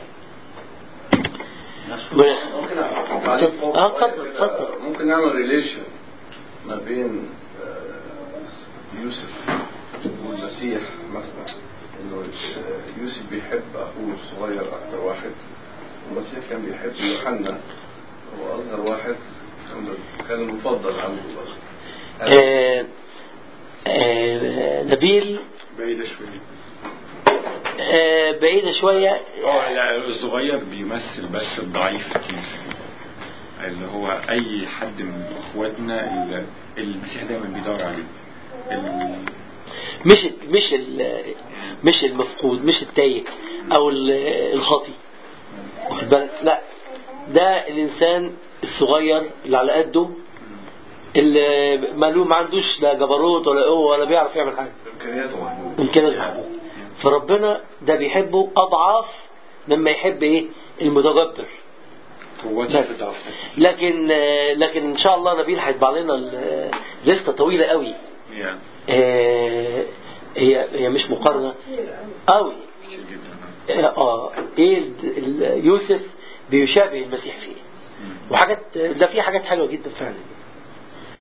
ممكن تعليق فوق اه شوية اتفضل كده. اتفضل ممكن نعمل ريليشن ما بين آه، يوسف والمسيح مثلا انه آه، يوسف بيحب اخوه الصغير اكتر واحد والمسيح كان بيحب يوحنا هو اصغر واحد كان- كان المفضل عنده برضه. آه آه نبيل بعيدة شوية آه بعيدة شوية اه لا الصغير بيمثل بس الضعيف في الكنيسة اللي هو أي حد من إخواتنا اللي المسيح دايما بيدور عليه ال- مش مش ال- مش المفقود مش التايه او ال- الخاطي واخد بالك لا ده الانسان الصغير اللي على قده اللي مالوه ما عندوش لا جبروت ولا قوه ولا بيعرف يعمل حاجه امكانياته محدوده امكانياته محدوده فربنا ده بيحبه اضعاف مما يحب ايه المتجبر قوته بس. في ضعف لكن لكن ان شاء الله نبيل هيطبع لنا ال- لسته طويله قوي يعني آه، هي هي مش مقارنه قوي كتير جدا اه ايه ال- ال- يوسف بيشابه المسيح فيه وحاجات ده في حاجات حلوه جدا فعلا